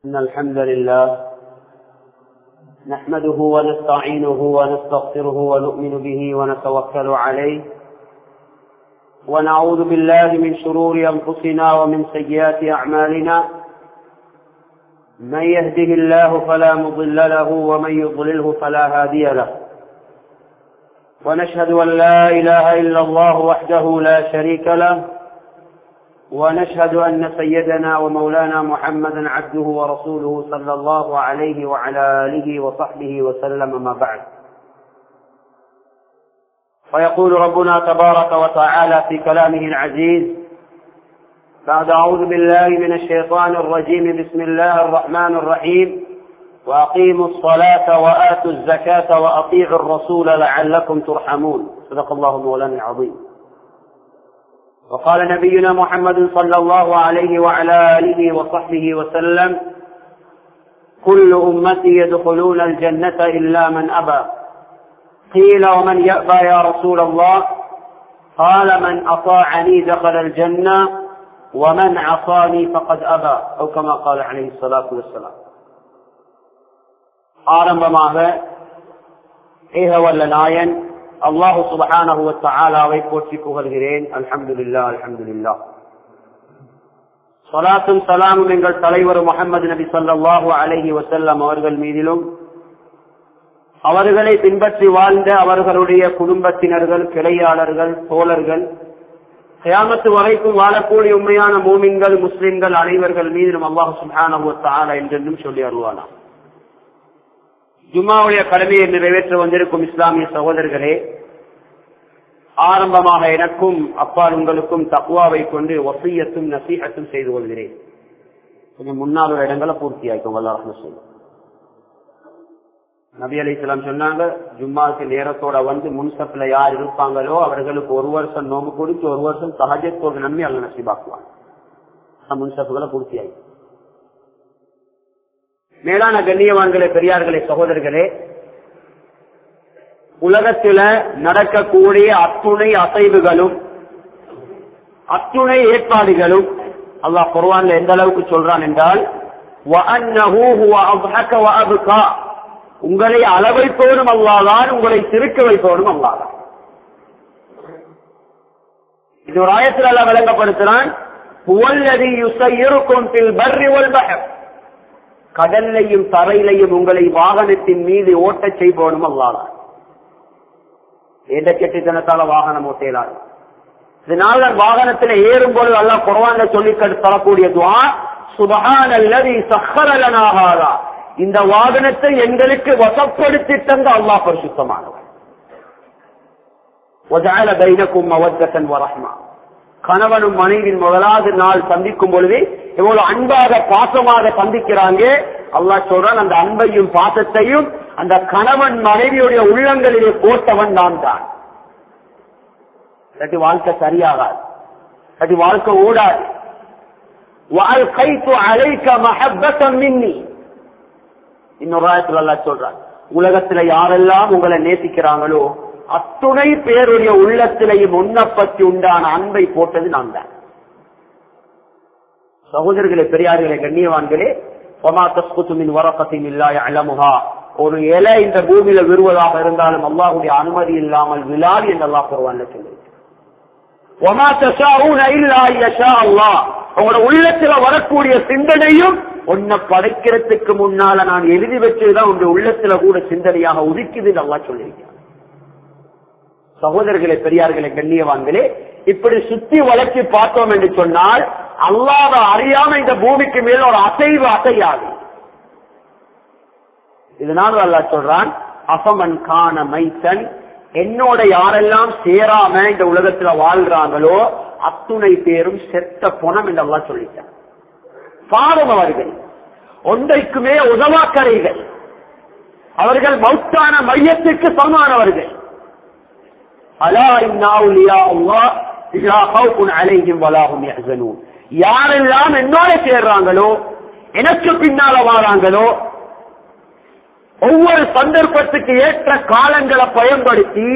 إن الحمد لله نحمده ونستعينه ونستغفره ونؤمن به ونتوكل عليه ونعوذ بالله من شرور أنفسنا ومن سيئات أعمالنا من يهده الله فلا مضل له ومن يضلله فلا هادي له ونشهد أن لا إله إلا الله وحده لا شريك له ونشهد أن سيدنا ومولانا محمدا عبده ورسوله صلى الله عليه وعلى آله وصحبه وسلم ما بعد فيقول ربنا تبارك وتعالى في كلامه العزيز بعد أعوذ بالله من الشيطان الرجيم بسم الله الرحمن الرحيم وأقيموا الصلاة وآتوا الزكاة وأطيعوا الرسول لعلكم ترحمون صدق الله مولانا العظيم وقال نبينا محمد صلى الله عليه وعلى آله وصحبه وسلم كل أمتي يدخلون الجنة إلا من أبى قيل ومن يأبى يا رسول الله قال من أطاعني دخل الجنة ومن عصاني فقد أبى أو كما قال عليه الصلاة والسلام ஆரம்பமாக ஏகவல்ல நாயன் அல்லாஹு சுபஹானஹு தாலாவை போற்றி புகழ்கிறேன் அல்ஹம்துலில்லா அல்ஹம்துலில்லா சலாத்தும் சலாமும் எங்கள் தலைவர் முகமது நபி சொல்லாஹு அலஹி வசல்லம் அவர்கள் மீதிலும் அவர்களை பின்பற்றி வாழ்ந்த அவர்களுடைய குடும்பத்தினர்கள் கிளையாளர்கள் தோழர்கள் கயாமத்து வரைக்கும் வாழக்கூடிய உண்மையான மூமின்கள் முஸ்லிம்கள் அனைவர்கள் மீதிலும் அல்லாஹு சுபானஹு தாலா என்றென்றும் சொல்லி அருவானாம் ஜும்மாவுடைய கடமையை நிறைவேற்ற வந்திருக்கும் இஸ்லாமிய சகோதரர்களே ஆரம்பமாக எனக்கும் அப்பால் உங்களுக்கும் தக்குவாவை கொண்டு வசீயத்தும் நசீகத்தும் செய்து கொள்கிறேன் கொஞ்சம் முன்னால் ஒரு இடங்களை பூர்த்தி ஆயிக்கும் வல்லாரஹ்ம சொல்லும் நபி அலி இஸ்லாம் சொன்னாங்க ஜும்மாவுக்கு நேரத்தோட வந்து முன்சப்ல யார் இருப்பாங்களோ அவர்களுக்கு ஒரு வருஷம் நோம்பு கொடுத்து ஒரு வருஷம் சகஜத்தோடு நம்பி அல்ல நசிபாக்குவாங்க முன்சப்புகளை பூர்த்தி ஆயிடும் மேலான கண்ணியவான்களே பெரியார்களே சகோதரர்களே உலகத்தில நடக்கக்கூடிய அத்துணை அசைவுகளும் அத்துணை ஏற்பாடுகளும் அல்லாஹ் குர்வான்ல எந்த அளவுக்கு சொல்றான் என்றால் உங்களை அளவைப்போடும் அல்லாதான் உங்களை திருக்க வைப்போடும் அல்லாதான் இது ஒரு ஆயத்தில் அல்ல விளங்கப்படுத்துறான் கடல்லையும் தரையிலையும் உங்களை வாகனத்தின் மீது ஓட்ட செய்வோனும் அல்லாதான் எந்த கெட்டித்தனத்தால வாகனம் ஓட்டேலாது இதனால வாகனத்தில் ஏறும் பொழுது அல்ல குரவான சொல்லி தரக்கூடிய துவா சுபகான் அல்லது சஹரலனாகாதா இந்த வாகனத்தை எங்களுக்கு வசப்படுத்தி தந்த அல்லா பரிசுத்தமானவர் கணவனும் மனைவின் முதலாவது நாள் சந்திக்கும் பொழுது எவ்வளவு அன்பாக பாசமாக சந்திக்கிறாங்க அல்லா சொல்றான் அந்த அன்பையும் பாசத்தையும் அந்த கணவன் மனைவியுடைய உள்ளங்களிலே போட்டவன் நான் தான் வாழ்க்கை சரியாகாது அது வாழ்க்கை ஓடாது வாழ்க்கைக்கு அழைக்க மகப்பத்தம் மின்னி இன்னொரு ஆயத்துல அல்லா சொல்றான் உலகத்துல யாரெல்லாம் உங்களை நேசிக்கிறாங்களோ அத்துணை பேருடைய உள்ளத்திலையும் உன்னை உண்டான அன்பை போட்டது நான் தான் சகோதரர்களே பெரியார்களே கண்ணியவான்களே வரக்கத்தின் இல்லாய அலமுகா ஒரு இலை இந்த பூமியில விருவதாக இருந்தாலும் அல்லாஹுடைய அனுமதி இல்லாமல் விழாது என்று அல்லா குருவான் உங்களோட உள்ளத்துல வரக்கூடிய சிந்தனையும் உன்னை படைக்கிறதுக்கு முன்னால நான் எழுதி வச்சதுதான் உங்க உள்ளத்துல கூட சிந்தனையாக உதிக்குது நல்லா சொல்லியிருக்கேன் சகோதரர்களே பெரியார்களே கண்ணியவான்களே இப்படி சுத்தி வளர்ச்சி பார்த்தோம் என்று சொன்னால் அல்லாத அறியாம இந்த பூமிக்கு மேல ஒரு அசைவு அசையாது இதனால அல்லா சொல்றான் அசமன் காண மைத்தன் என்னோட யாரெல்லாம் சேராம இந்த உலகத்துல வாழ்றாங்களோ அத்துணை பேரும் செத்த பொணம் என்று அல்லா சொல்லிட்டான் பாவம் அவர்கள் ஒன்றைக்குமே உதவாக்கரைகள் அவர்கள் மௌத்தான மையத்துக்கு சமமானவர்கள் யாரெல்லாம் என்னோட சேர்றாங்களோ எனக்கு பின்னால வாராங்களோ ஒவ்வொரு சந்தர்ப்பத்துக்கு ஏற்ற காலங்களை பயன்படுத்தி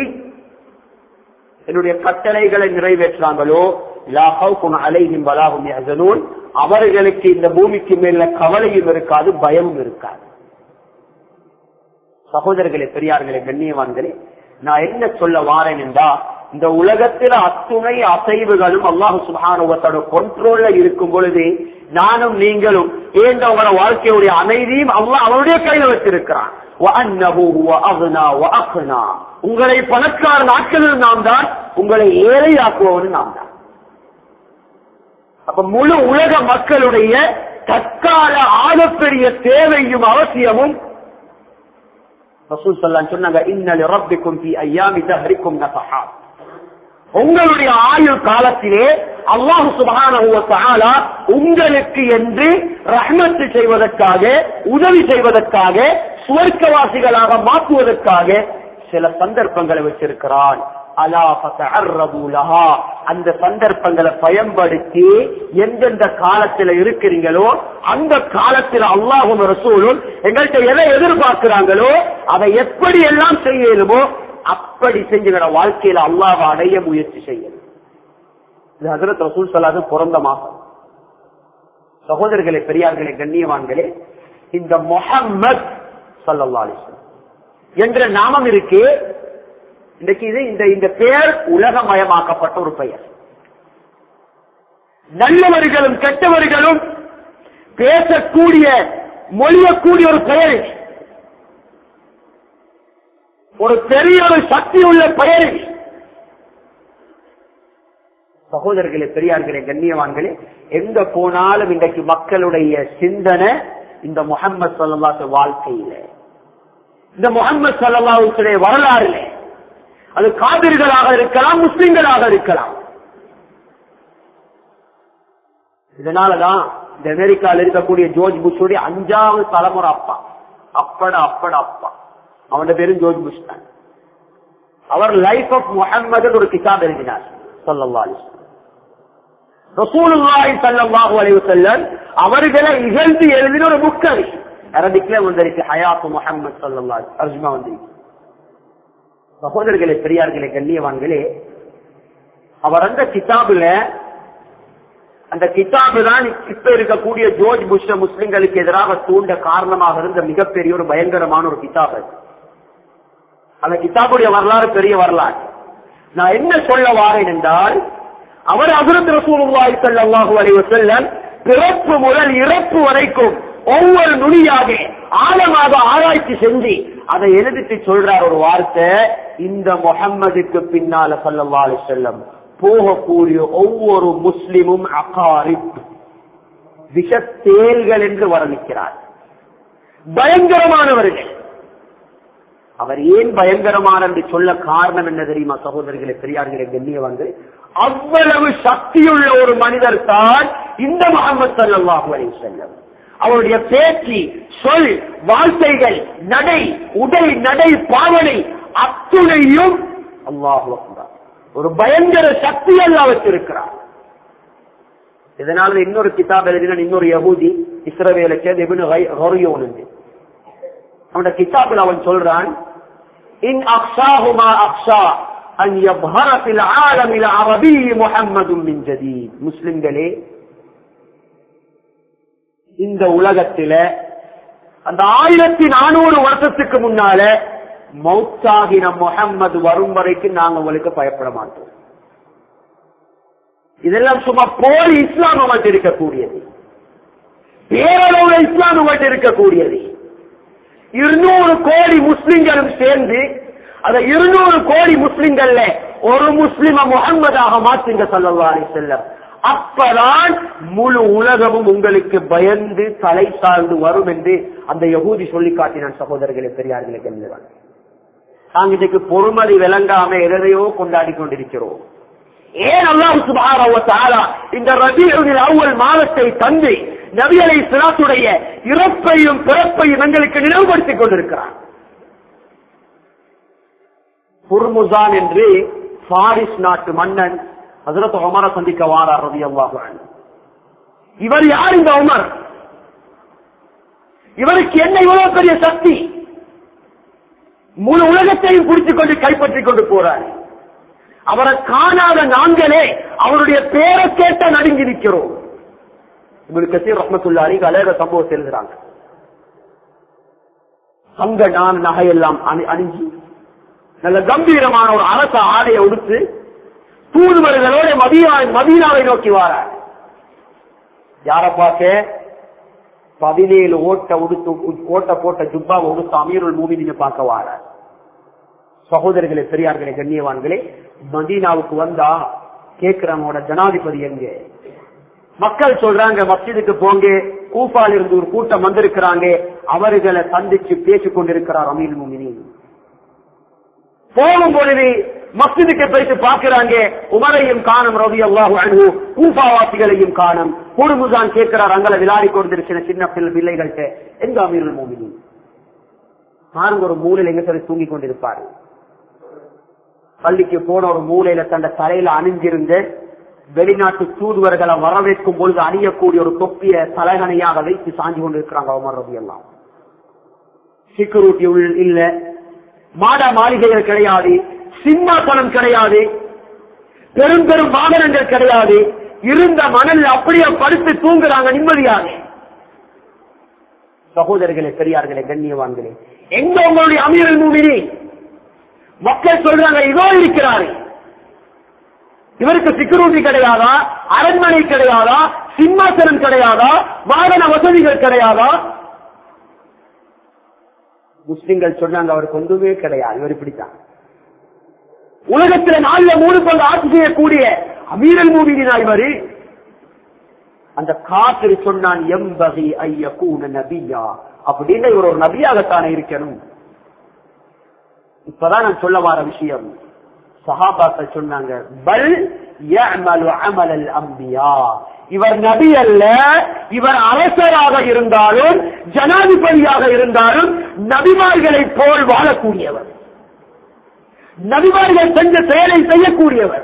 என்னுடைய கட்டளைகளை நிறைவேற்றாங்களோ அலைஹிம் வலாஹும் யஹ்சனூன் அவர்களுக்கு இந்த பூமிக்கு மேல கவலையும் இருக்காது பயமும் இருக்காது சகோதரர்களே பெரியார்களே கண்ணியவான்களே நான் என்ன சொல்ல வாரேன் என்றா இந்த உலகத்தில் அத்துணை அசைவுகளும் அல்லாஹு சுபானுவத்தோட கொண்ட்ரோல்ல இருக்கும் பொழுது நானும் நீங்களும் ஏந்த உங்களோட வாழ்க்கையுடைய அமைதியும் அல்லாஹ் அவனுடைய கையில வச்சிருக்கிறான் وَأَنَّهُ هُوَ أَغْنَى وَأَقْنَى. உங்களை பணக்கார நாட்களில் நாம் தான் உங்களை ஏழையாக்குவவன் நாம் தான் அப்ப முழு உலக மக்களுடைய தற்கால ஆகப்பெரிய தேவையும் அவசியமும் ரசூல் ஸல்லல்லாஹு சொன்னாங்க இன்னல் ரப்பிக்கும் ஃபீ அய்யாமி தஹரிக்கும் நஃபஹாத் உங்களுடைய ஆயுள் காலத்திலே அல்லாஹு சுபஹானஹு வ தஆலா உங்களுக்கு என்று ரஹ்மத்து செய்வதற்காக உதவி செய்வதற்காக சுவர்க்கவாசிகளாக மாற்றுவதற்காக சில சந்தர்ப்பங்களை வச்சிருக்கிறான் அலா ஃபதஅர்ரபு லஹா அந்த சந்தர்ப்பங்களை பயன்படுத்தி எந்தெந்த காலத்துல இருக்கிறீங்களோ அந்த காலத்தில் அல்லாஹும் ரசூலும் எங்கள்கிட்ட எதை எதிர்பார்க்கிறாங்களோ அதை எப்படி எல்லாம் செய்யணுமோ அப்படி செஞ்சுகிற வாழ்க்கையில அல்லாஹ் அடைய முயற்சி செய்யணும் இது ஹசரத் ரசூல் சலாது பிறந்த மாசம் சகோதரர்களே பெரியார்களே கண்ணியவான்களே இந்த முஹம்மத் சல்லா அலிஸ்லாம் என்ற நாமம் இருக்கு இன்றைக்கு இது இந்த இந்த பெயர் உலகமயமாக்கப்பட்ட ஒரு பெயர் நல்லவர்களும் கெட்டவர்களும் பேசக்கூடிய மொழியக்கூடிய ஒரு பெயர் இது. ஒரு பெரிய ஒரு சக்தி உள்ள பெயர் இது. சகோதரர்களே பெரியார்களே கண்ணியவான்களே எங்க போனாலும் இன்றைக்கு மக்களுடைய சிந்தனை இந்த முகம்மது சல்லாஹ் வாழ்க்கையில இந்த முகம்மது சல்லாஹுடைய வரலாறுல அது காவிர்களாக இருக்கலாம் முஸ்லிம்களாக இருக்கலாம் இதனாலதான் இந்த அமெரிக்காவில் இருக்கக்கூடிய ஜோர்ஜ் புஷுடைய அஞ்சாவது தலைமுறை அப்பா அப்பட அப்பட அப்பா அவனோட பேரும் ஜோர்ஜ் புஷ் தான் அவர் லைஃப் ஆஃப் முகம்மது ஒரு கிதாப் எழுதினார் சொல்லல்லா ரசூலுல்லாஹி ஸல்லல்லாஹு அலைஹி வஸல்லம் அவர்களை இகழ்ந்து எழுதின ஒரு புக் அது அரபிக்ல வந்திருக்கு ஹயாத்து முஹம்மது ஸல்லல்லாஹு அலைஹி தர்ஜுமா வந்திருக்கு சகோதரர்களே பெரியார்களே கண்ணியவான்களே அவர் அந்த கிதாபுல அந்த கிதாபு தான் இப்ப இருக்கக்கூடிய ஜோர்ஜ் புஷ் முஸ்லிம்களுக்கு எதிராக தூண்ட காரணமாக இருந்த மிகப்பெரிய ஒரு பயங்கரமான ஒரு கிதாப் அது அந்த கிதாபுடைய வரலாறு பெரிய வரலாறு நான் என்ன சொல்ல வாரேன் என்றால் அவர் அசுரத் ரசூலுல்லாஹி ஸல்லல்லாஹு அலைஹி வஸல்லம் பிறப்பு முதல் இறப்பு வரைக்கும் ஒவ்வொரு நுனியாக ஆழமாக ஆராய்ச்சி செஞ்சு அதை எழுதிட்டு சொல்றார் ஒரு வார்த்தை இந்த முகம்மதுக்கு பின்னால ஸல்லல்லாஹு அலைஹி வஸல்லம் போகக்கூடிய ஒவ்வொரு முஸ்லிமும் அகாரிப் விஷத்தேல்கள் என்று வர்ணிக்கிறார் பயங்கரமானவர்கள் அவர் ஏன் பயங்கரமான என்று சொல்ல காரணம் என்ன தெரியுமா சகோதரர்களே பெரியார்களே கண்ணியவான்கள் அவ்வளவு சக்தியுள்ள ஒரு மனிதர் தான் இந்த முகமது சல்லாஹூ அலி செல்லம் அவருடைய பேச்சு சொல் வார்த்தைகள் நடை உடை நடை பாவனை அத்துணையும் அல்லாஹு அக்பர். ஒரு பயங்கர சக்தி எல்லாம் வச்சிருக்கிறார் இதனால இன்னொரு கிதாப் எழுதின இன்னொரு யகூதி இஸ்ரவேலை சேர்ந்து எபின் ஹொரியோன் என்று அவனோட கிதாபில் அவன் சொல்றான் இன் அக்ஷாஹுமா அக்ஷா அன் யப்ஹர ஃபில் ஆலமில் அரபி முஹம்மதும் மின் ஜதீத் முஸ்லிம்களே இந்த உலகத்தில அந்த ஆயிரத்தி நானூறு வருஷத்துக்கு முன்னால மௌத்தாகின முகம்மது வரும் வரைக்கும் நாங்க உங்களுக்கு பயப்பட மாட்டோம் இதெல்லாம் சும்மா போலி இஸ்லாம் அவங்கள்ட்ட இருக்கக்கூடியது பேரளவு இஸ்லாம் அவங்கள்ட்ட இருக்கக்கூடியது இருநூறு கோடி முஸ்லிம்களும் சேர்ந்து அந்த இருநூறு கோடி முஸ்லிம்கள்ல ஒரு முஸ்லிம முகம்மதாக மாற்றுங்க சல்லல்லாஹு செல்லம் அப்பதான் முழு உலகமும் உங்களுக்கு பயந்து தலை சார்ந்து வரும் என்று அந்த யகூதி சொல்லி காட்டினான் சகோதரர்களே பெரியார்களுக்கு என்றுதான் நாங்க இன்னைக்கு பொறுமதி விளங்காம எதையோ கொண்டாடி கொண்டிருக்கிறோம் ஏன் அல்லாஹ் சுப்ஹானஹு வ தஆலா இந்த ரபீஉல் அவ்வல் மாதத்தை தந்து நபி அலைஹிஸ்ஸலாத்துடைய இறப்பையும் பிறப்பையும் எங்களுக்கு நினைவுபடுத்திக் கொண்டிருக்கிறார் புர்முசான் என்று பாரிஸ் நாட்டு மன்னன் ஹசரத் உமர சந்திக்க வாரார் ரலியல்லாஹு அன்ஹு இவர் யார் இந்த உமர் இவருக்கு என்ன இவ்வளவு பெரிய சக்தி முழு உலகத்தையும் பிடித்துக் கொண்டு கைப்பற்றிக் கொண்டு போறார் அவரை காணாத நாங்களே அவருடைய பேரை கேட்ட நடுங்கி நிற்கிறோம் இவரு கசீர் ரஹமத்துல்லாரி அலேக சம்பவத்தை எழுதுறாங்க அங்க நான் நகையெல்லாம் அணி- அணிஞ்சு நல்ல கம்பீரமான ஒரு அரச ஆடையை உடுத்து தூதுவர்களோட மதியா மதீனாவை நோக்கி வார யார பார்க்க பதினேழு ஓட்ட உடுத்து ஓட்ட போட்ட ஜுப்பாவை உடுத்து அமீருல் மூமினிங்க பார்க்க வார சகோதரர்களே பெரியார்களே கண்ணியவான்களே மதீனாவுக்கு வந்தா கேக்குறவங்களோட ஜனாதிபதி எங்க மக்கள் சொல்றாங்க மஸ்ஜிதுக்கு போங்க கூப்பால் இருந்து ஒரு கூட்டம் வந்திருக்கிறாங்க அவர்களை சந்திச்சு பேசிக் கொண்டிருக்கிறார் அமீர் மூமினி போகும் பொழுது மஸ்ஜிதுக்கு போயிட்டு பாக்குறாங்க உமரையும் காணும் ரவி அல்லாஹு அன்பு கூப்பாவாசிகளையும் காணும் குடும்பதான் கேட்கிறார் அங்கல விளையாடி கொண்டிருக்கிற சின்ன பிள்ளை பிள்ளைகள்கிட்ட எங்க அமீர் மூமினி பாருங்க ஒரு மூலையில் எங்க சொல்லி தூங்கி கொண்டிருப்பாரு பள்ளிக்கு போன ஒரு மூலையில தந்த தலையில அணிஞ்சிருந்த வெளிநாட்டு தூதுவர்களை வரவேற்கும் பொழுது அணியக்கூடிய ஒரு தொப்பிய தலைகணையாக வைத்து சாஞ்சு கொண்டிருக்கிறாங்க உமர் ரவி எல்லாம் செக்யூரிட்டி இல்ல மாட மாளிகைகள் கிடையாது சிம்மாசனம் கிடையாது பெரும் பெரும் வாகனங்கள் கிடையாது இருந்த மணல் அப்படியே படுத்து தூங்குறாங்க நிம்மதியாக சகோதரர்களே பெரியார்களே கண்ணியவான்களே எங்க உங்களுடைய அமீரல் மூமினி மக்கள் சொல்றாங்க இதோ இருக்கிறாரு இவருக்கு செக்யூரிட்டி கிடையாதா அரண்மனை கிடையாதா சிம்மாசனம் கிடையாதா வாகன வசதிகள் கிடையாதா முஸ்லிம்கள் சொன்னாங்க அவருக்கு ஒன்றுமே கிடையாது இவர் இப்படித்தான் உலகத்துல நாலுல மூணு பங்கு ஆட்சி செய்யக்கூடிய அமீரல் மூவினா இவரு அந்த காற்று சொன்னான் எம்பகி ஐய கூன நபியா அப்படின்னு இவர் ஒரு நபியாகத்தானே இருக்கணும் இப்பதான் நான் சொல்ல வர விஷயம் சஹாபாக்கள் சொன்னாங்க பல் யஅமலு அமலல் அம்பியா இவர் நபி அல்ல இவர் அரசராக இருந்தாலும் ஜனாதிபதியாக இருந்தாலும் நபிமார்களை போல் வாழக்கூடியவர் நபிமார்கள் செஞ்ச செயலை செய்யக்கூடியவர்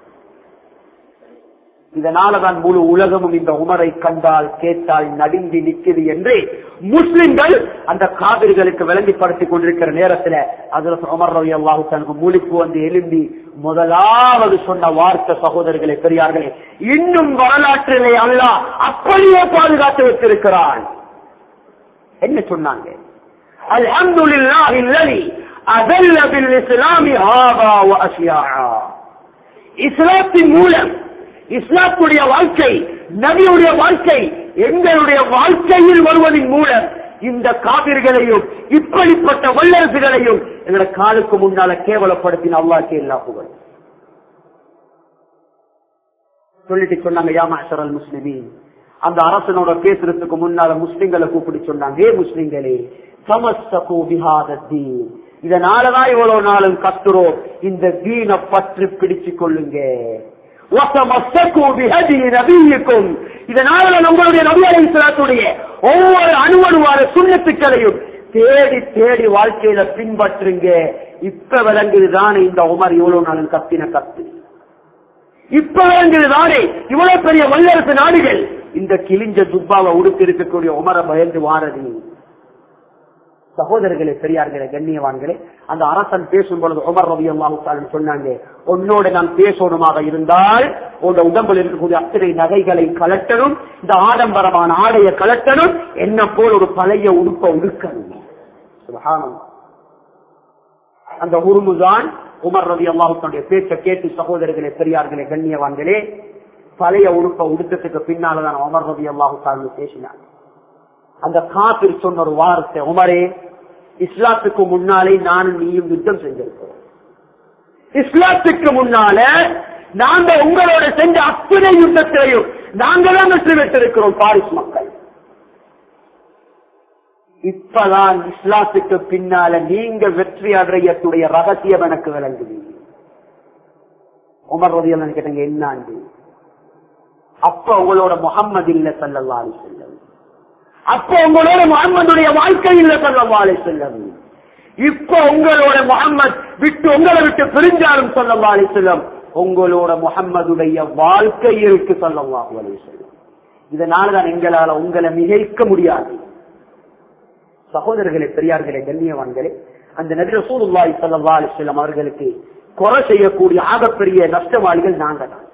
இதனாலதான் முழு உலகமும் இந்த உமரை கண்டால் கேட்டால் நடுங்கி நிற்குது என்று முஸ்லிம்கள் அந்த காவிர்களுக்கு விளங்கிப்படுத்திக் கொண்டிருக்கிற நேரத்தில் அதுல உமர் ரவி அல்லாஹு தனக்கு மூலிக்கு வந்து எழும்பி முதலாவது சொன்ன வார்த்தை சகோதரர்களே பெரியார்களே இன்னும் வரலாற்றிலே அல்ல அப்படியே பாதுகாத்து வைத்திருக்கிறான் என்ன சொன்னாங்க அல்ஹம்துலில்லாஹி அல்லதி அதல்ல பில் இஸ்லாமி ஹாதா வ அஷ்யாஆ இஸ்லாத்தின் மூலம் இஸ்லாத்துடைய வாழ்க்கை நபியுடைய வாழ்க்கை எங்களுடைய வாழ்க்கையில் வருவதன் மூலம் இந்த காவிர்களையும் இப்படிப்பட்ட வல்லரசுகளையும் எங்களை காலுக்கு முன்னால கேவலப்படுத்தின அல்லாக்கு எல்லா புகழும் சொல்லிட்டு சொன்னாங்க யாமாசரல் முஸ்லிமீன் அந்த அரசனோட பேசுறதுக்கு முன்னால முஸ்லிம்களை கூப்பிட்டு சொன்னாங்க ஏ முஸ்லிம்களே சமஸ்தகு பிஹாதத்தீன் இதனாலதான் இவ்வளவு நாளும் கத்துறோம் இந்த தீனை பற்றி பிடிச்சு கொள்ளுங்க இதனால நம்மளுடைய நபி அலைத்துடைய ஒவ்வொரு அணுவணுவான சுண்ணத்துக்களையும் தேடி தேடி வாழ்க்கையில பின்பற்றுங்க இப்ப விளங்குதுதானே இந்த உமர் இவ்வளவு நாளும் கத்தின கத்து இப்ப விளங்குதுதானே இவ்வளவு பெரிய வல்லரசு நாடுகள் இந்த கிழிஞ்ச துப்பாவை உடுத்தி இருக்கக்கூடிய உமரை பயந்து வாரது சகோதரர்களே பெரியார்களே கண்ணியவான்களே அந்த அரசன் பேசும் பொழுது உமர் ரவி அல்லாஹு சொன்னாங்க உன்னோட நான் பேசணுமாக இருந்தால் உங்க உடம்பில் இருக்கக்கூடிய அத்தனை நகைகளை கலட்டணும் இந்த ஆடம்பரமான ஆடையை கலட்டணும் என்ன போல் ஒரு பழைய உடுப்ப உடுக்கணும் சுபஹானல்லாஹ். அந்த உருமுதான் உமர் ரவி அல்லாஹுடைய பேச்சை கேட்டு சகோதரர்களே பெரியார்களே கண்ணியவான்களே பழைய உடுப்ப உடுத்தத்துக்கு பின்னாலதான் உமர் ரவி அல்லாஹு பேசினாங்க அந்த காப்பில் சொன்ன ஒரு வார்த்தை உமரே இஸ்லாத்துக்கு முன்னாலே நானும் நீயும் யுத்தம் செஞ்சிருக்கிறோம் இஸ்லாத்துக்கு முன்னால நாங்க உங்களோட செஞ்ச அத்தனை யுத்தத்திலையும் நாங்களும் வெற்றி பெற்றிருக்கிறோம் பாரிஸ் மக்கள் இப்பதான் இஸ்லாத்துக்கு பின்னால நீங்க வெற்றி அடையக்கூடிய ரகசியம் எனக்கு விளங்குது உமர் ரதியெல்லாம் கேட்டங்க என்னாண்டு அப்ப உங்களோட முகம்மது இல்ல சல்லல்லா செல்லம் அப்ப உங்களோட முகம்மதுடைய வாழ்க்கை இல்ல சொல்லவாலே செல்லம் இப்ப உங்களோட முகம்மது விட்டு உங்களை விட்டு பிரிஞ்சாலும் சொல்லவாலே செல்லம் உங்களோட முகம்மதுடைய வாழ்க்கை இருக்கு சொல்லவாலே செல்லம் இதனாலதான் எங்களால உங்களை மிகைக்க முடியாது சகோதரர்களே பெரியார்களே கண்ணியவான்களே அந்த நபி ரசூலுல்லாஹி ஸல்லல்லாஹு அலைஹி வஸல்லம் அவர்களுக்கு கொலை செய்யக்கூடிய ஆகப்பெரிய நஷ்டவாளிகள் நாங்க தான்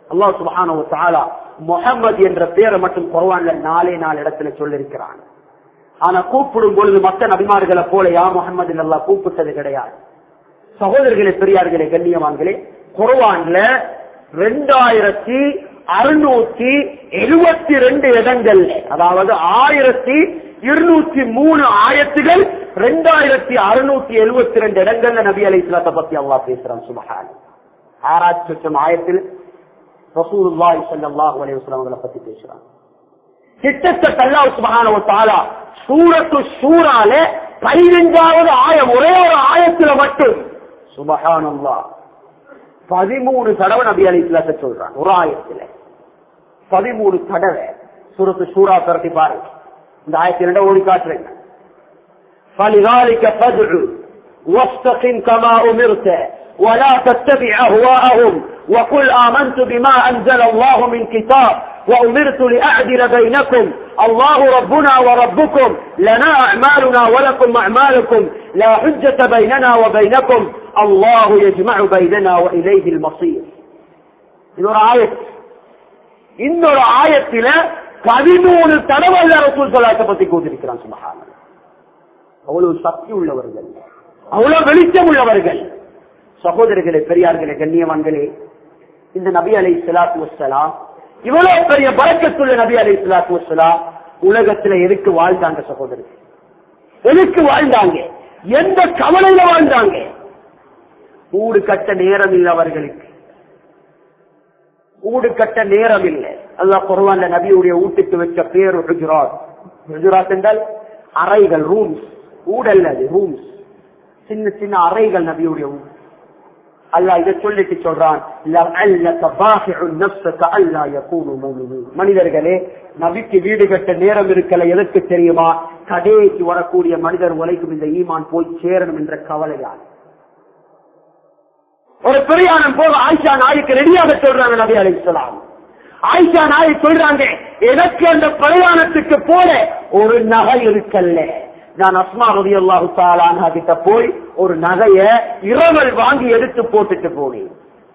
அல்லாஹ் சுபஹானஹு வ தஆலா முஹம்மது என்ற பெயரை மட்டும் குர்ஆன்ல நாலே நாலு இடத்துல சொல்லியிருக்கிறான் ஆனா கூப்பிடும் பொழுது மற்ற நபிமார்களை போல யா முகமது அல்லா கூப்பிட்டது கிடையாது சகோதரர்களே பெரியார்களே கண்ணியவான்களே குர்ஆன்ல ரெண்டாயிரத்தி அறுநூத்தி எழுபத்தி ரெண்டு இடங்கள் அதாவது ஆயிரத்தி இருநூத்தி மூணு ஆயத்துகள் ரெண்டாயிரத்தி அறுநூத்தி எழுபத்தி ரெண்டு இடங்கள்ல நபி அலை இஸ்லாத்தை பத்தி அல்லா பேசுறான் சுபஹான் ஆறாயிரத்தி லட்சம் ஆயத்தில் ரசூலுல்லாஹி ஸல்லல்லாஹு அலைஹி வஸல்லம் அவங்களை பத்தி பேசுறான் கிட்டத்தட்ட அல்லாஹ் சுப்ஹானஹு வ தஆலா சூரத்து ஷூரால பதினஞ்சாவது ஆயம் ஒரே ஒரு ஆயத்துல மட்டும் சுபஹானல்லாஹ் பதிமூணு தடவை நபி அலி இஸ்லாத்தை சொல்றான் ஒரு ஆயத்துல பதிமூணு தடவை சூரத்து ஷூரா திரட்டி பாருங்க இந்த ஆயத்தி ரெண்ட ஓடி காட்டுறேன் فلذلك فادع واستقم كما امرت ولا تتبع اهواءهم وقل امنت بما انزل الله من كتاب وامرت لاعدل بينكم الله ربنا وربكم لنا اعمالنا ولكم اعمالكم لا حجه بيننا وبينكم الله يجمع بيننا واليه المصير இன்னொரு ஆயத் இன்னொரு ஆயத்தில பதிமூணு தடவை ரசூல் சொல்லாத்த பத்தி கூட்டிருக்கிறான் சுமகான அவ்வளவு சக்தி உள்ளவர்கள் அவ்வளவு வெளிச்சம் உள்ளவர்கள் சகோதரர்களே பெரியார்களே கண்ணியவான்களே இந்த நபி அலை சலாத்து வசலாம் இவ்வளவு பெரிய பழக்கத்துள்ள நபி அலை சலாத்து வசலாம் உலகத்துல எதுக்கு வாழ்ந்தாங்க சகோதரர்கள் எதுக்கு வாழ்ந்தாங்க எந்த கவலையில வாழ்ந்தாங்க ஊடு கட்ட நேரம் இல்லை அவர்களுக்கு ஊடு கட்ட நேரம் இல்லை அல்லா குரவான்ல நபியுடைய வீட்டுக்கு வச்ச பேர் ஹுஜராத் ஹுஜராத் என்றால் அறைகள் ரூம்ஸ் ஊடல்ல அது ரூம்ஸ் சின்ன சின்ன அறைகள் நபியுடைய ஊர் அல்லாஹ் இதை சொல்லிட்டு சொல்றான் மனிதர்களே நபிக்கு வீடு கட்ட நேரம் இருக்கல எதற்கு தெரியுமா கடைக்கு வரக்கூடிய மனிதர் உழைக்கும் இந்த ஈமான் போய் சேரணும் என்ற கவலையால் ஒரு பிரயாணம் போக ஆயிஷா நாய்க்கு ரெடியாக சொல்றாங்க நபி அலிஸ்லாம் ஆயிஷா நாய் சொல்றாங்க எனக்கு அந்த பிரயாணத்துக்கு போல ஒரு நகை இருக்கல்ல நான் அஸ்மா ரவி அல்லாஹு தாலானா கிட்ட போய் ஒரு நகைய இரவல் வாங்கி எடுத்து போட்டுட்டு போனேன்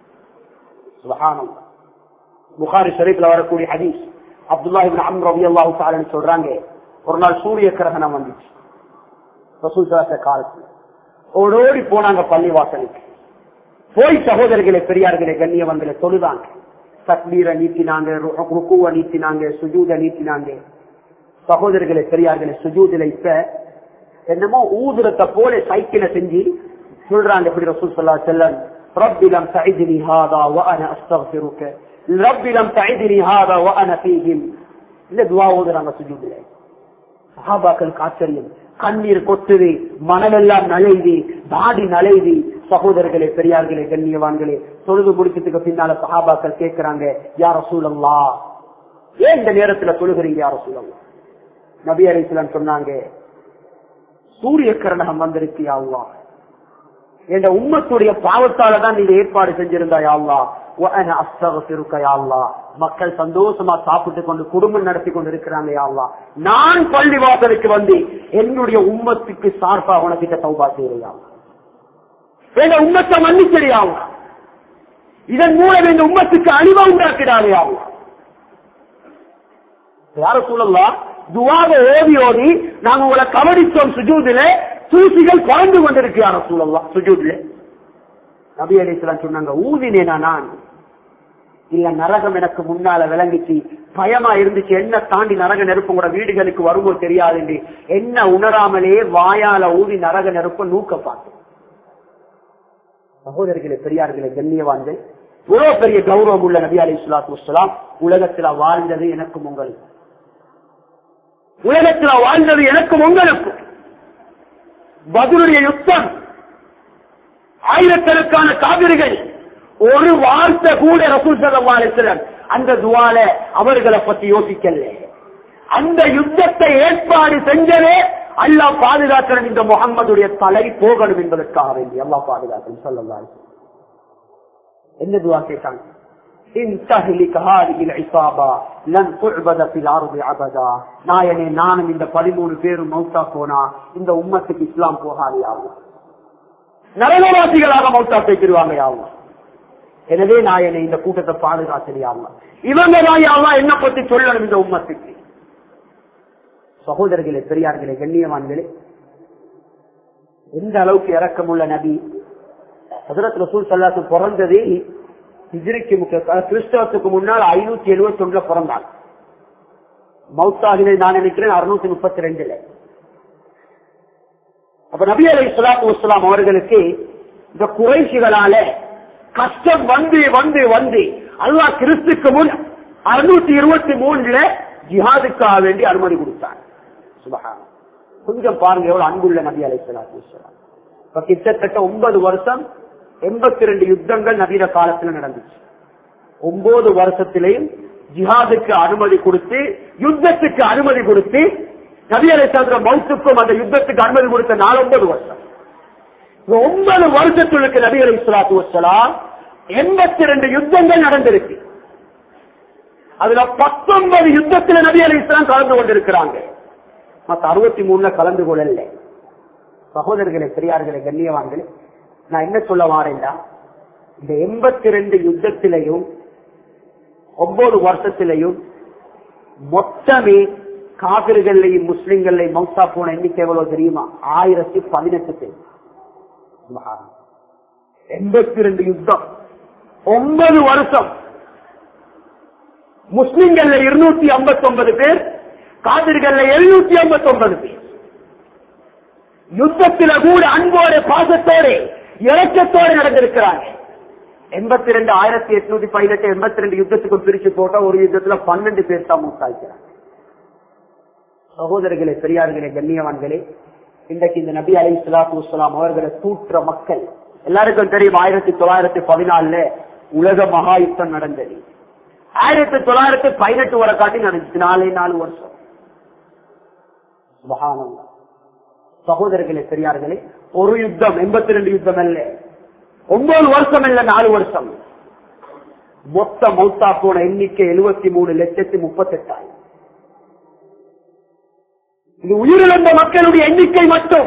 புகாரி ஷரீப்ல வரக்கூடிய ஹதீஸ் அப்துல்லா இபின் அம் ரவி அல்லாஹு தாலன்னு சொல்றாங்க ஒரு நாள் சூரிய கிரகணம் வந்துச்சு ரசூல் காலத்துல ஓடோடி போனாங்க பள்ளிவாசலுக்கு போய் சகோதரர்களே பெரியார்களே கண்ணியவங்களை தொழுதாங்க தக்மீரை நீட்டினாங்க ருக்குவ நீட்டினாங்க சுஜூத நீட்டினாங்க சகோதரர்களே பெரியார்களே சுஜூதில இப்ப என்னமோ ஊதுரத்தை போல சைக்கிளை செஞ்சு சொல்றாங்க எப்படி ரசூல் சொல்லா செல்லன் ரப்பிலம் சைதினி ஹாதா வஅன அஸ்தக்ஃபிருக்க ரப்பிலம் சைதினி ஹாதா வஅன ஃபீஹிம் இந்த துவா ஓதுறாங்க சுஜூதில சஹாபாக்களுக்கு ஆச்சரியம் கண்ணீர் கொத்துது மணலெல்லாம் நலையுது தாடி நலையுது சகோதரர்களே பெரியார்களே கண்ணியவான்களே தொழுது முடிச்சதுக்கு பின்னால சஹாபாக்கள் கேட்கிறாங்க யார சூழல்லா ஏன் இந்த நேரத்துல தொழுகிறீங்க யார சூழல்லா நபி அலிஸ்லாம் சொன்னாங்க சூரிய கிரணகம் வந்திருக்கு யாவா என்ற உம்மத்துடைய பாவத்தால தான் நீங்க ஏற்பாடு செஞ்சிருந்தா யாவா மக்கள் சந்தோஷமா சாப்பிட்டு கொண்டு குடும்பம் நடத்தி கொண்டு இருக்கிறாங்க யாவா நான் பள்ளி வாசலுக்கு வந்து என்னுடைய உம்மத்துக்கு சார்பா உனக்கிட்ட சௌபா செய்யறியா எங்க உம்மத்தை மன்னிச்சரியாவும் இதன் மூலம் இந்த உம்மத்துக்கு அழிவா உண்டாக்கிடாதையாவும் யார சூழல்லாம் துவாக ஓதி ஓதி நாங்க உங்களை கவனிச்சோம் சுஜூதில தூசிகள் குறைந்து கொண்டிருக்கு யார சூழல்லாம் சுஜூதில நபி அலிஸ்லாம் சொன்னாங்க ஊதினேனா நான் இல்ல நரகம் எனக்கு முன்னால விளங்கிச்சு பயமா இருந்துச்சு என்ன தாண்டி நரக நெருப்பு கூட வீடுகளுக்கு வருமோ தெரியாது என்ன உணராமலே வாயால ஊதி நரக நெருப்ப நூக்க பார்த்தோம் சகோதரர்களே பெரியார்களே கண்ணியவான்கள் இவ்வளவு பெரிய கௌரவம் உள்ள நபி அலி சுலாத்து வலாம் உலகத்துல வாழ்ந்தது எனக்கும் உங்களுக்கு உலகத்துல வாழ்ந்தது எனக்கும் உங்களுக்கும் பதிலுடைய யுத்தம் ஆயிரக்கணக்கான காவிரிகள் ஒரு வார்த்தை கூட ரசூல் சல்லாஸ்லம் அந்த துவால அவர்களை பத்தி யோசிக்கல அந்த யுத்தத்தை ஏற்பாடு செஞ்சதே அல்லா பாதுகாக்கணும் இந்த முகம்மதுடைய தலை போகணும் என்பதற்காக வேண்டி அல்லா பாதுகாக்கணும் சொல்லலாம் என்ன துவா கேட்டாங்க நாயனே நானும் இந்த பதிமூணு பேரும் மௌத்தா போனா இந்த உம்மத்துக்கு இஸ்லாம் போகாது யாவும் நரகவாசிகளாக மௌத்தா பேசிடுவாங்க யாவும் எனவே நான் என்னை இந்த கூட்டத்தை பாதுகாத்திரியாம இவங்க தான் யாவா என்ன பத்தி சொல்லணும் இந்த உம்மத்துக்கு சகோதரர்களே பெரியார்களே கண்ணியவான்களே எந்த அளவுக்கு இறக்கமுள்ள நபி ஹசரத் ரசூல் சல்லாத்து பிறந்ததே ஹிஜ்ரிக்கு முக்கிய கிறிஸ்தவத்துக்கு முன்னால் ஐநூத்தி எழுபத்தி ஒன்றுல பிறந்தார் மௌத்தாகினை நான் நினைக்கிறேன் அறுநூத்தி முப்பத்தி ரெண்டுல அப்ப நபி அலை சலாத்து வஸ்லாம் அவர்களுக்கு இந்த குறைசிகளால கஷ்டம் வந்து வந்து வந்து அல்லா கிறிஸ்துக்கு முன் அறுநூத்தி இருபத்தி மூணுல ஜிஹாதுக்காக வேண்டி அனுமதி கொடுத்தார் சுபகாரம் கொஞ்சம் பாருங்க எவ்வளவு அன்புள்ள நபி அலை சலாத்து வஸ்லாம் இப்ப கிட்டத்தட்ட ஒன்பது வருஷம் எண்பத்தி ரெண்டு யுத்தங்கள் நவீன காலத்துல நடந்துச்சு ஒன்பது வருஷத்திலையும் ஜிஹாதுக்கு அனுமதி கொடுத்து யுத்தத்துக்கு அனுமதி கொடுத்து நபி அலைசாந்திர மௌத்துக்கும் அந்த யுத்தத்துக்கு அனுமதி கொடுத்த நாலு ஒன்பது வருஷம் இந்த ஒன்பது வருஷத்துக்கு நபி அலை சலாத்து வசலாம் எண்பத்தி ரெண்டு யுத்தங்கள் நடந்திருக்கு அதுல பத்தொன்பது யுத்தத்தில் நபி அலி இஸ்லாம் கலந்து கொண்டிருக்கிறாங்க மத்த அறுபத்தி மூணுல கலந்து கொள்ளல சகோதரர்களே பெரியார்களே கண்ணியவான்களே நான் என்ன சொல்ல வாரேன்டா இந்த எண்பத்தி ரெண்டு யுத்தத்திலையும் ஒன்பது வருஷத்திலையும் மொத்தமே காவிர்களையும் முஸ்லிம்களையும் மௌசா போன எண்ணிக்கை எவ்வளவு தெரியுமா ஆயிரத்தி பதினெட்டு பேர் எண்பத்தி ரெண்டு யுத்தம் ஒன்பது வருஷம் முஸ்லிம்கள்ல இருநூத்தி ஐம்பத்தி ஒன்பது பேர் காவிர்கள்ல எழுநூத்தி ஐம்பத்தி ஒன்பது பேர் யுத்தத்தில கூட அன்போடு பாசத்தோடு இறக்கத்தோடு நடந்திருக்கிறாங்க எண்பத்தி ரெண்டு ஆயிரத்தி எட்நூத்தி பதினெட்டு எண்பத்தி ரெண்டு யுத்தத்துக்கு பிரிச்சு போட்டா ஒரு யுத்தத்துல பன்னெண்டு பேர் தான் மூத்தாய்க்கிறாங்க சகோதரர்களே பெரியார்களே கண்ணியவான்களே இன்றைக்கு இந்த நபி அலி சலாத்து வலாம் அவர்களை தூற்ற மக்கள் எல்லாருக்கும் தெரியும் ஆயிரத்தி தொள்ளாயிரத்தி பதினாலுல உலக மகா யுத்தம் நடந்தது ஆயிரத்தி தொள்ளாயிரத்தி பதினெட்டு வரை காட்டி நடந்துச்சு நாலே நாலு வருஷம் சுபஹானல்லாஹ். சகோதரர்களே பெரியார்களே ஒரு யுத்தம் எண்பத்தி ரெண்டு யுத்தம் அல்ல ஒன்பது வருஷம் இல்ல நாலு வருஷம் மொத்த மௌத்தா போன எண்ணிக்கை எழுபத்தி மூணு லட்சத்தி முப்பத்தி எட்டாயிரம் இது உயிரிழந்த மக்களுடைய எண்ணிக்கை மட்டும்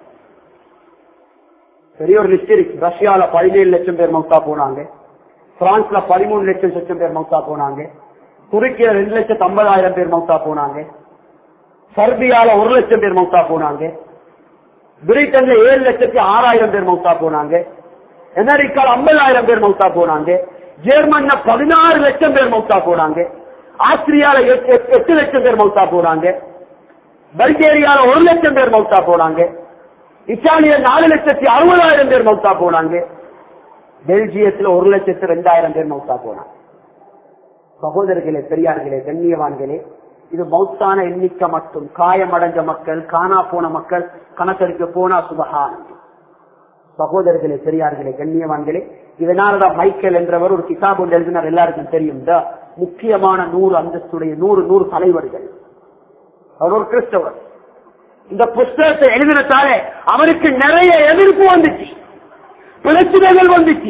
பெரிய ஒரு லிஸ்ட் இருக்கு ரஷ்யால பதினேழு லட்சம் பேர் மௌத்தா போனாங்க பிரான்ஸ்ல பதிமூணு லட்சம் லட்சம் பேர் மௌத்தா போனாங்க துருக்கியில ரெண்டு லட்சத்து ஐம்பதாயிரம் பேர் மௌத்தா போனாங்க சர்பியால ஒரு லட்சம் பேர் மௌத்தா போனாங்க பிரிட்டன்ல ஏழு லட்சத்தி ஆறாயிரம் பேர் மௌத்தா போனாங்க அமெரிக்கால ஐம்பதாயிரம் பேர் மௌத்தா போனாங்க ஜெர்மன்ல பதினாறு லட்சம் பேர் மௌத்தா போனாங்க ஆஸ்திரியால எட்டு எட்டு லட்சம் பேர் மௌத்தா போனாங்க பல்கேரியால ஒரு லட்சம் பேர் மௌத்தா போனாங்க இத்தாலிய நாலு லட்சத்தி அறுபதாயிரம் பேர் மௌத்தா போனாங்க பெல்ஜியத்துல ஒரு லட்சத்து ரெண்டாயிரம் பேர் மௌத்தா போனாங்க சகோதரர்களே பெரியார்களே கண்ணியவான்களே இது மௌத்தான எண்ணிக்கை மட்டும் காயமடைஞ்ச மக்கள் காணா போன மக்கள் கணக்கெடுக்க போனா சுபகானம் சகோதரர்களே பெரியார்களே கண்ணியவான்களே இதனாலதான் மைக்கேல் என்றவர் ஒரு கிதாப் ஒன்று எழுதினார் எல்லாருக்கும் தெரியும் இந்த முக்கியமான நூறு அந்தஸ்துடைய நூறு நூறு தலைவர்கள் அவர் ஒரு கிறிஸ்தவர் இந்த புஸ்தகத்தை எழுதினத்தாலே அவருக்கு நிறைய எதிர்ப்பு வந்துச்சு பிரச்சனைகள் வந்துச்சு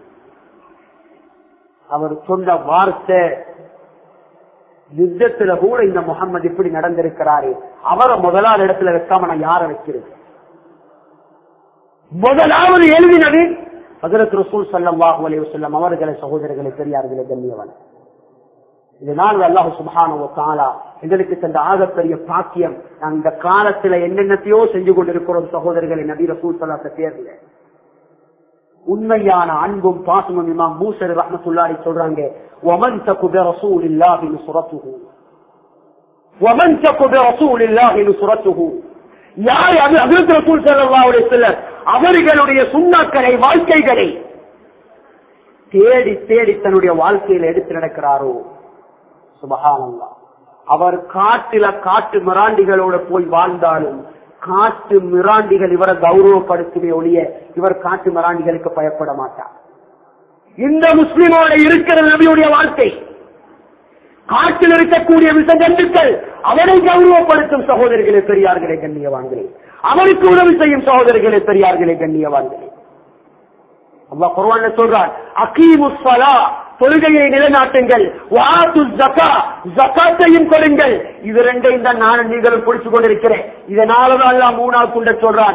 அவர் சொன்ன வார்த்தை யுத்தத்துல கூட இந்த முகம்மது இப்படி நடந்திருக்கிறாரு அவரை முதலாவது இடத்துல வைக்காம நான் யார வைக்கிறது முதலாவது எழுதினது ஹசரத் ரசூல் சல்லாஹூ அலைஹி வஸல்லம் அவர்களை சகோதரர்களை பெரியார்களை கண்ணியவன் இதனால் அல்லாஹு சுபஹானஹு தஆலா எங்களுக்கு தந்த ஆகப்பெரிய பாக்கியம் நாங்கள் இந்த காலத்துல என்னென்னத்தையோ செஞ்சு கொண்டிருக்கிறோம் சகோதரர்களை நபி ரசூல் சல்லாத்த தேர்ல உண்மையான அன்பும் பாசமும் இமாம் மூசர் ரஹமத்துல்லாரி சொல்றாங்க ومن تك برسول الله نصرته ومن تك برسول الله نصرته யார் அது அபிரத் ரசூல் ஸல்லல்லாஹு அலைஹி வஸல்லம் அவர்களுடைய சுண்ணாக்களை வாழ்க்கைகளை தேடி தேடி தன்னுடைய வாழ்க்கையில எடுத்து நடக்கிறாரோ சுபஹானல்லா அவர் காட்டில காட்டு மிராண்டிகளோட போய் வாழ்ந்தாலும் காட்டு மிராண்டிகள் இவரை கௌரவப்படுத்துமே ஒழிய இவர் காட்டு மிராண்டிகளுக்கு பயப்பட மாட்டார் இந்த முஸ்லிமோட இருக்கிற நபியுடைய வாழ்க்கை காட்டில் இருக்கக்கூடிய விசஜந்துக்கள் அவரை கௌரவப்படுத்தும் சகோதரிகளே பெரியார்களே கண்ணியவான்களே அவருக்கு உதவி செய்யும் சகோதரிகளே பெரியார்களே கண்ணியவான்களே அல்லாஹ் குர்ஆன்ல சொல்றான் அகீமுஸ் ஸலா தொழுகையை நிலைநாட்டுங்கள் வாத்து ஜக்கா ஜக்காத்தையும் கொடுங்கள் இது ரெண்டையும் தான் நானும் நீங்களும் பிடிச்சு கொண்டிருக்கிறேன் இதனாலதான் எல்லாம் மூணாவது கொண்ட சொல்றான்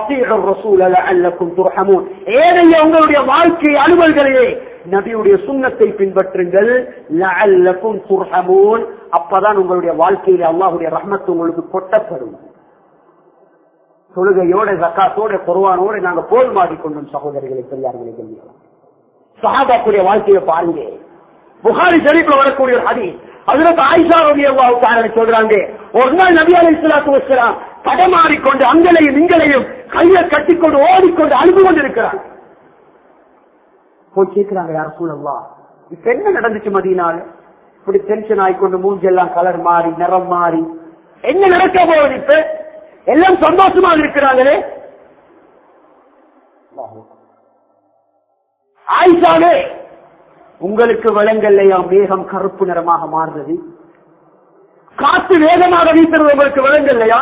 ஏனைய உங்களுடைய வாழ்க்கை அலுவல்களையே நபியுடைய சுண்ணத்தை பின்பற்றுங்கள் லஅல்லக்கும் துர்ஹமூன் அப்பதான் உங்களுடைய வாழ்க்கையில அல்லாஹுடைய ரஹ்மத்து உங்களுக்கு கொட்டப்படும் தொழுகையோட ஜக்காத்தோட குர்வானோட நாங்க போல் மாடிக்கொண்டோம் சகோதரிகளை பெரியார்களை கண்ணியம் சஹாபாக்குடைய வாழ்க்கையை பாருங்க புகாரி ஷரீஃப்ல வரக்கூடிய ஒரு ஹதி அதுல ஆயிஷா ரவி காரணம் சொல்றாங்க ஒரு நாள் நபி அலி இஸ்லாத்து வசலாம் தடமாறிக்கொண்டு அங்களையும் இங்களையும் கையை கட்டிக்கொண்டு ஓடிக்கொண்டு அழுது கொண்டு இருக்கிறாங்க போய் கேட்கிறாங்க யார் சூழல்லா இப்ப என்ன நடந்துச்சு மதியனால இப்படி டென்ஷன் ஆயிக்கொண்டு மூஞ்செல்லாம் கலர் மாறி நிறம் மாறி என்ன நடக்க போகுது இப்ப எல்லாம் சந்தோஷமா இருக்கிறாங்களே ஆயிஷாவே உங்களுக்கு விளங்கல்லையா மேகம் கருப்பு நிறமாக மாறுறது காற்று வேகமாக வீசுறது உங்களுக்கு விளங்கல்லையா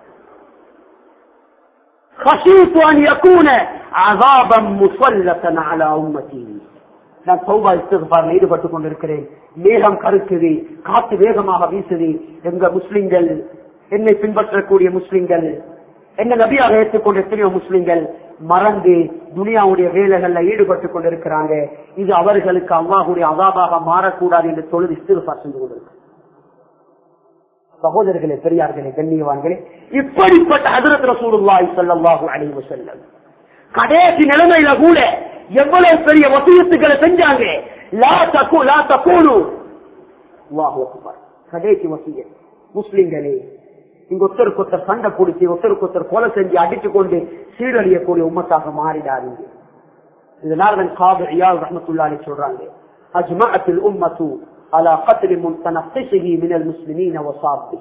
خشيت أن يكون عذابا مسلطا على أمتي நான் சௌபா இஸ்திஃபார்ல ஈடுபட்டுக் கொண்டிருக்கிறேன் மேகம் கருக்குது காத்து வேகமாக வீசுது எங்க முஸ்லிம்கள் என்னை பின்பற்றக்கூடிய முஸ்லிம்கள் என்ன நபியாக ஏற்றுக்கொண்ட எத்தனையோ முஸ்லிம்கள் மறந்து துனியாவுடைய வேலைகள்ல ஈடுபட்டுக் கொண்டிருக்கிறாங்க இது அவர்களுக்கு அல்லாஹுடைய அதாபாக மாறக்கூடாது என்று தொழுது இஸ்திஃபார் செஞ்சு கொண்டிருக்கு சகோதரர்களே பெரியார்களே கண்ணியவான்களே இப்படிப்பட்ட ஹதரத் ரசூலுல்லாஹி ஸல்லல்லாஹு அலைஹி வஸல்லம் கடைசி நிலைமையில கூட எவ்வளவு பெரிய வசியத்துக்களை செஞ்சாங்க லா தகு லா தகூலு அல்லாஹு அக்பர் கடைசி வசிய முஸ்லிம்களே இங்க ஒருத்தருக்கு ஒருத்தர் சண்டை பிடிச்சி ஒருத்தருக்கு ஒருத்தர் கொலை செஞ்சு அடிச்சு கொண்டு சீரழியக்கூடிய உம்மத்தாக மாறிடாதீங்க இதனால தான் காபர் இயால் ரஹமத்துல்லாஹி சொல்றாங்க அஜ்மஅத்தில் உம்மத்து على قتل متنقصه من المسلمين وصابه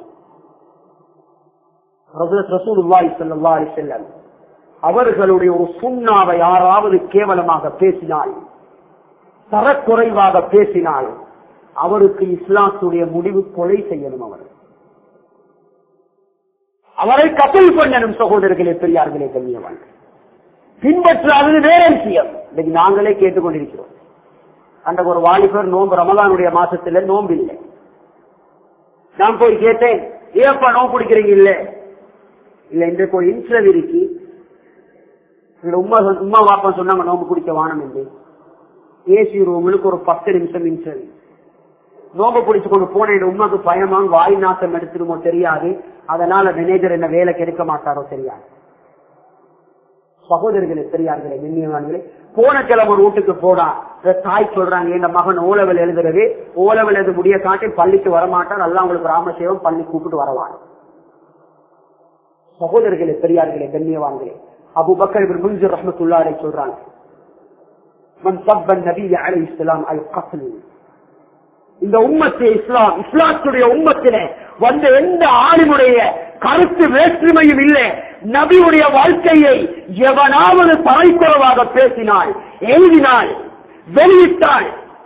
அவர்களுடைய ஒரு சுண்ணாவை யாராவது கேவலமாக பேசினால் தரக்குறைவாக பேசினால் அவருக்கு இஸ்லாத்துடைய முடிவு கொலை செய்யணும் அவர் அவரை கப்பல் பண்ணணும் சகோதரர்களே பெரியார்களே கண்ணியவான் பின்பற்றாதது வேற விஷயம் இன்னைக்கு நாங்களே கேட்டுக்கொண்டிருக்கிறோம் அந்த ஒரு வாலிபர் நோன்பு ரமலானுடைய மாசத்துல நோன்பு இல்லை நான் போய் கேட்டேன் ஏப்பா நோம்பு பிடிக்கிறீங்க இல்ல இல்ல இன்றைக்கு ஒரு இன்டர்வியூ இருக்கு எங்க உமா சொன்ன- உமா பாப்பா சொன்னாங்க நோம்பு குடிக்க வானம் என்று ஏசி ரூமுக்கு ஒரு பத்து நிமிஷம் இன்டர்வியூ நோம்பு பிடிச்சு கொண்டு போன என் உமாக்கு பயமா வாய் நாட்டம் எடுத்துருமோ தெரியாது அதனால மேனேஜர் என்ன வேலை கெடுக்க மாட்டாரோ தெரியாது சகோதரர்களே பெரியார்களே மின்னியவான்களே போன கிழமை ஒரு வீட்டுக்கு போனா இந்த தாய் சொல்றாங்க என் மகன் ஓலவல் எழுதுறது ஓலவல் எழுத முடிய காட்டி பள்ளிக்கு வரமாட்டான் நல்லா உங்களுக்கு ராமசேவம் பள்ளி கூப்பிட்டு வரவான் சகோதரர்களே பெரியார்களே கண்ணியவான்களே அபு பக்கர் முன்ஜர் ரஹமத்துல்லாரை சொல்றாங்க மன் சப்பன் நபி அலை இஸ்லாம் அல் கஸ்ல் இந்த உம்மத்து இஸ்லாம் இஸ்லாத்துடைய உம்மத்தில வந்த எந்த ஆளுமுடைய கருத்து வேற்றுமையும் இல்லை நபியுடைய வாழ்க்கையை எவனாவது தரைக்குறவாக பேசினால் எழுதினால் வெளியிட்டால்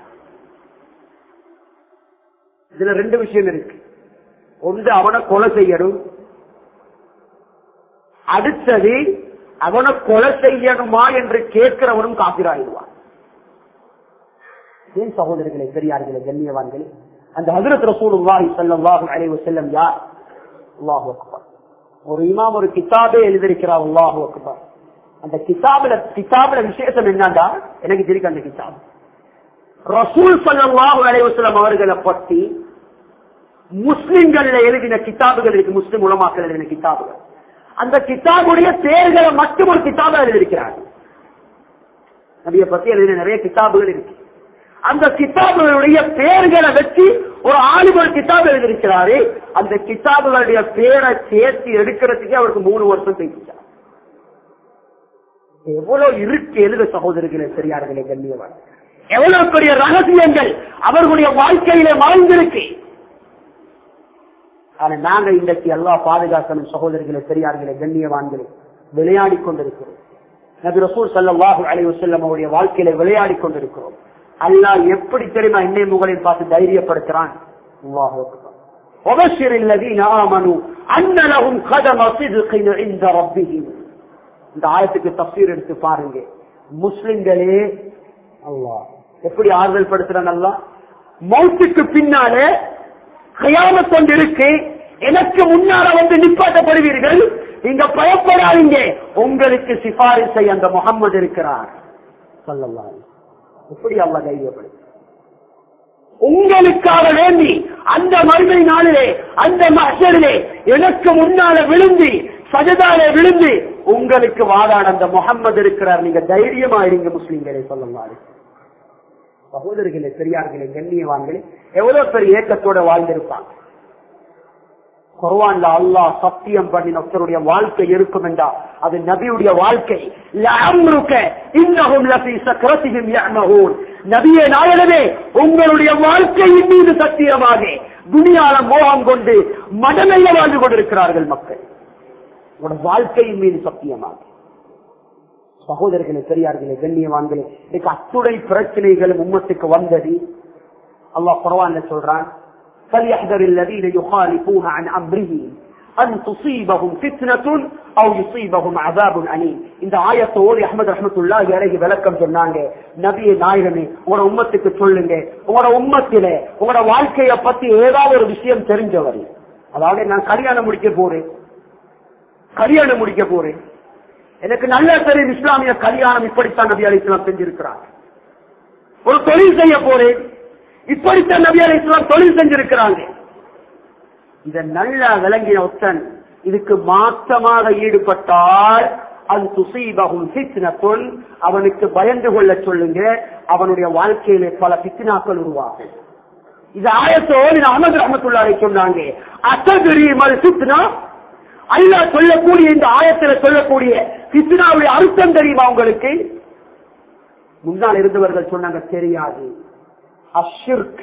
இதுல ரெண்டு விஷயம் இருக்கு ஒன்று அவனை கொலை செய்யணும் அடுத்தது அவனை கொலை செய்யணுமா என்று கேட்கிறவனும் காப்பிராயிடுவான் ஏன் சகோதரர்களே பெரியார்களே கண்ணியவான்களே அந்த ஹசரத் ரசூலுல்லாஹி ஸல்லல்லாஹு அலைஹி வஸல்லம் யார் அல்லாஹு அக்பர் ஒரு இமாம் ஒரு கிதாபே எழுதியிருக்கிறார் அல்லாஹு அக்பர் அந்த கிதாபுல கிதாபுல விசேஷம் என்னடா எனக்கு தெரியும் அந்த கிதாப் ரசூல் ஸல்லல்லாஹு அலைஹி வஸல்லம் அவர்களை பற்றி முஸ்லிம்கள்ல எழுதின கிதாபுகள் இருக்கு முஸ்லிம் உலமாக்கள் எழுதின கிதாபுகள் அந்த கிதாபுடைய பேர்களை மட்டும் ஒரு கிதாபா எழுதியிருக்கிறார் நபியை பத்தி எழுதின நிறைய கிதாபுகள் இருக்கு அந்த கிதாபுகளுடைய பெயர்களை வச்சு ஒரு ஆளுநர் கிதாப் எழுதியிருக்கிறாரு அந்த கிதாபுகளுடைய பேரை சேர்த்து எடுக்கிறதுக்கு அவருக்கு மூணு வருஷம் பேசிட்டார் எவ்வளவு இருக்கு எழுத சகோதரர்களே பெரியார்களே கண்ணியவான் எவ்வளவு பெரிய ரகசியங்கள் அவர்களுடைய வாழ்க்கையில மறைந்திருக்கு ஆனா நாங்க இன்றைக்கு எல்லா பாதுகாக்கணும் சகோதரர்களே பெரியார்களே கண்ணியவான்களே விளையாடி கொண்டிருக்கிறோம் நபி ரசூல் ஸல்லல்லாஹு அலைஹி வஸல்லம் அவருடைய வாழ்க்கையில விளையாடி கொண்டிருக்கிறோம் அல்லாஹ் எப்படி தெரியுமா என்னை முகலில் பார்த்து தைரியப்படுத்துறான் அல்லாஹு அக்பர் وبشر الذين آمنوا أن لهم قدم صدق عند ربهم இந்த ஆயத்துக்கு தப்சீர் எடுத்து பாருங்க முஸ்லிம்களே அல்லாஹ் எப்படி ஆறுதல் படுத்துறாங்க அல்லாஹ் மௌத்துக்கு பின்னாலே கயாமத் ஒன்று இருக்கு எனக்கு முன்னால வந்து நிப்பாட்டப்படுவீர்கள் நீங்க பயப்படாதீங்க உங்களுக்கு சிபாரிசை அந்த முகம்மது இருக்கிறார் சொல்லலாம் எப்படி அல்ல தைரியப்படுது உங்களுக்காக வேண்டி அந்த மறுமை நாளிலே அந்த மஷரிலே எனக்கு முன்னால விழுந்து சஜதாலே விழுந்து உங்களுக்கு வாதாட அந்த முகம்மது இருக்கிறார் நீங்க தைரியமா இருங்க முஸ்லீம்களே சொல்லலாம் சகோதரர்களே பெரியார்களே கண்ணியவான்களே எவ்வளவு பெரிய ஏக்கத்தோட வாழ்ந்திருப்பாங்க குர்வான்ல அல்லாஹ் சத்தியம் பண்ணின ஒருத்தருடைய வாழ்க்கை இருக்கும் என்றா அது நபியுடைய வாழ்க்கை லஅம்ருக இன்னஹும் லஃபீ சக்ரத்திஹிம் யஅமஹூன் நபியே நாயனவே உங்களுடைய வாழ்க்கையின் மீது சத்தியமாக துனியால மோகம் கொண்டு மடமைய வாழ்ந்து கொண்டிருக்கிறார்கள் மக்கள் உங்களோட வாழ்க்கையின் மீது சத்தியமாக சகோதரர்களே பெரியார்களே கண்ணியவான்களே இன்னைக்கு அத்துடை பிரச்சனைகளும் உம்மத்துக்கு வந்தது அல்லாஹ் குர்ஆன்ல சொல்றான் فليحذر الذين يخالفون عن امره ان تصيبهم فتنه او يصيبهم عذاب اليم இந்த ஆயத்தோடு அஹ்மத் ரஹ்மத்துல்லாஹி அலைஹி விளக்கம் சொன்னாங்க நபியே நாயகமே உங்களோட உம்மத்துக்கு சொல்லுங்க உங்களோட உம்மத்திலே உங்களோட வாழ்க்கைய பத்தி ஏதாவது ஒரு விஷயம் தெரிஞ்சவர் அதாவது நான் கல்யாணம் முடிக்க போறேன் கல்யாணம் முடிக்க போறேன் எனக்கு நல்ல தெரியும் இஸ்லாமிய கல்யாணம் இப்படித்தான் நபி அலி இஸ்லாம் செஞ்சிருக்கிறார் ஒரு தொழில் செய்ய போறேன் இப்படித்தான் நபி அலி இஸ்லாம் தொழில் செஞ்சிருக்கிறாங்க இத நல்லா விளங்கிய ஒத்தன் இதுக்கு மாற்றமாக ஈடுபட்டால் அது துசீபகும் ஃபித்னத்துன் அவனுக்கு பயந்து கொள்ள சொல்லுங்க அவனுடைய வாழ்க்கையிலே பல பித்னாக்கள் உருவாகும் இது ஆயத்தோடு அகமது ரஹமத்துல்லாரை சொன்னாங்க அசதுரிமல் ஃபித்னா அல்லாஹ் சொல்லக்கூடிய இந்த ஆயத்தில் சொல்லக்கூடிய பித்னாவுடைய அர்த்தம் தெரியுமா உங்களுக்கு முன்னால் இருந்தவர்கள் சொன்னாங்க தெரியாது அஷிர்க்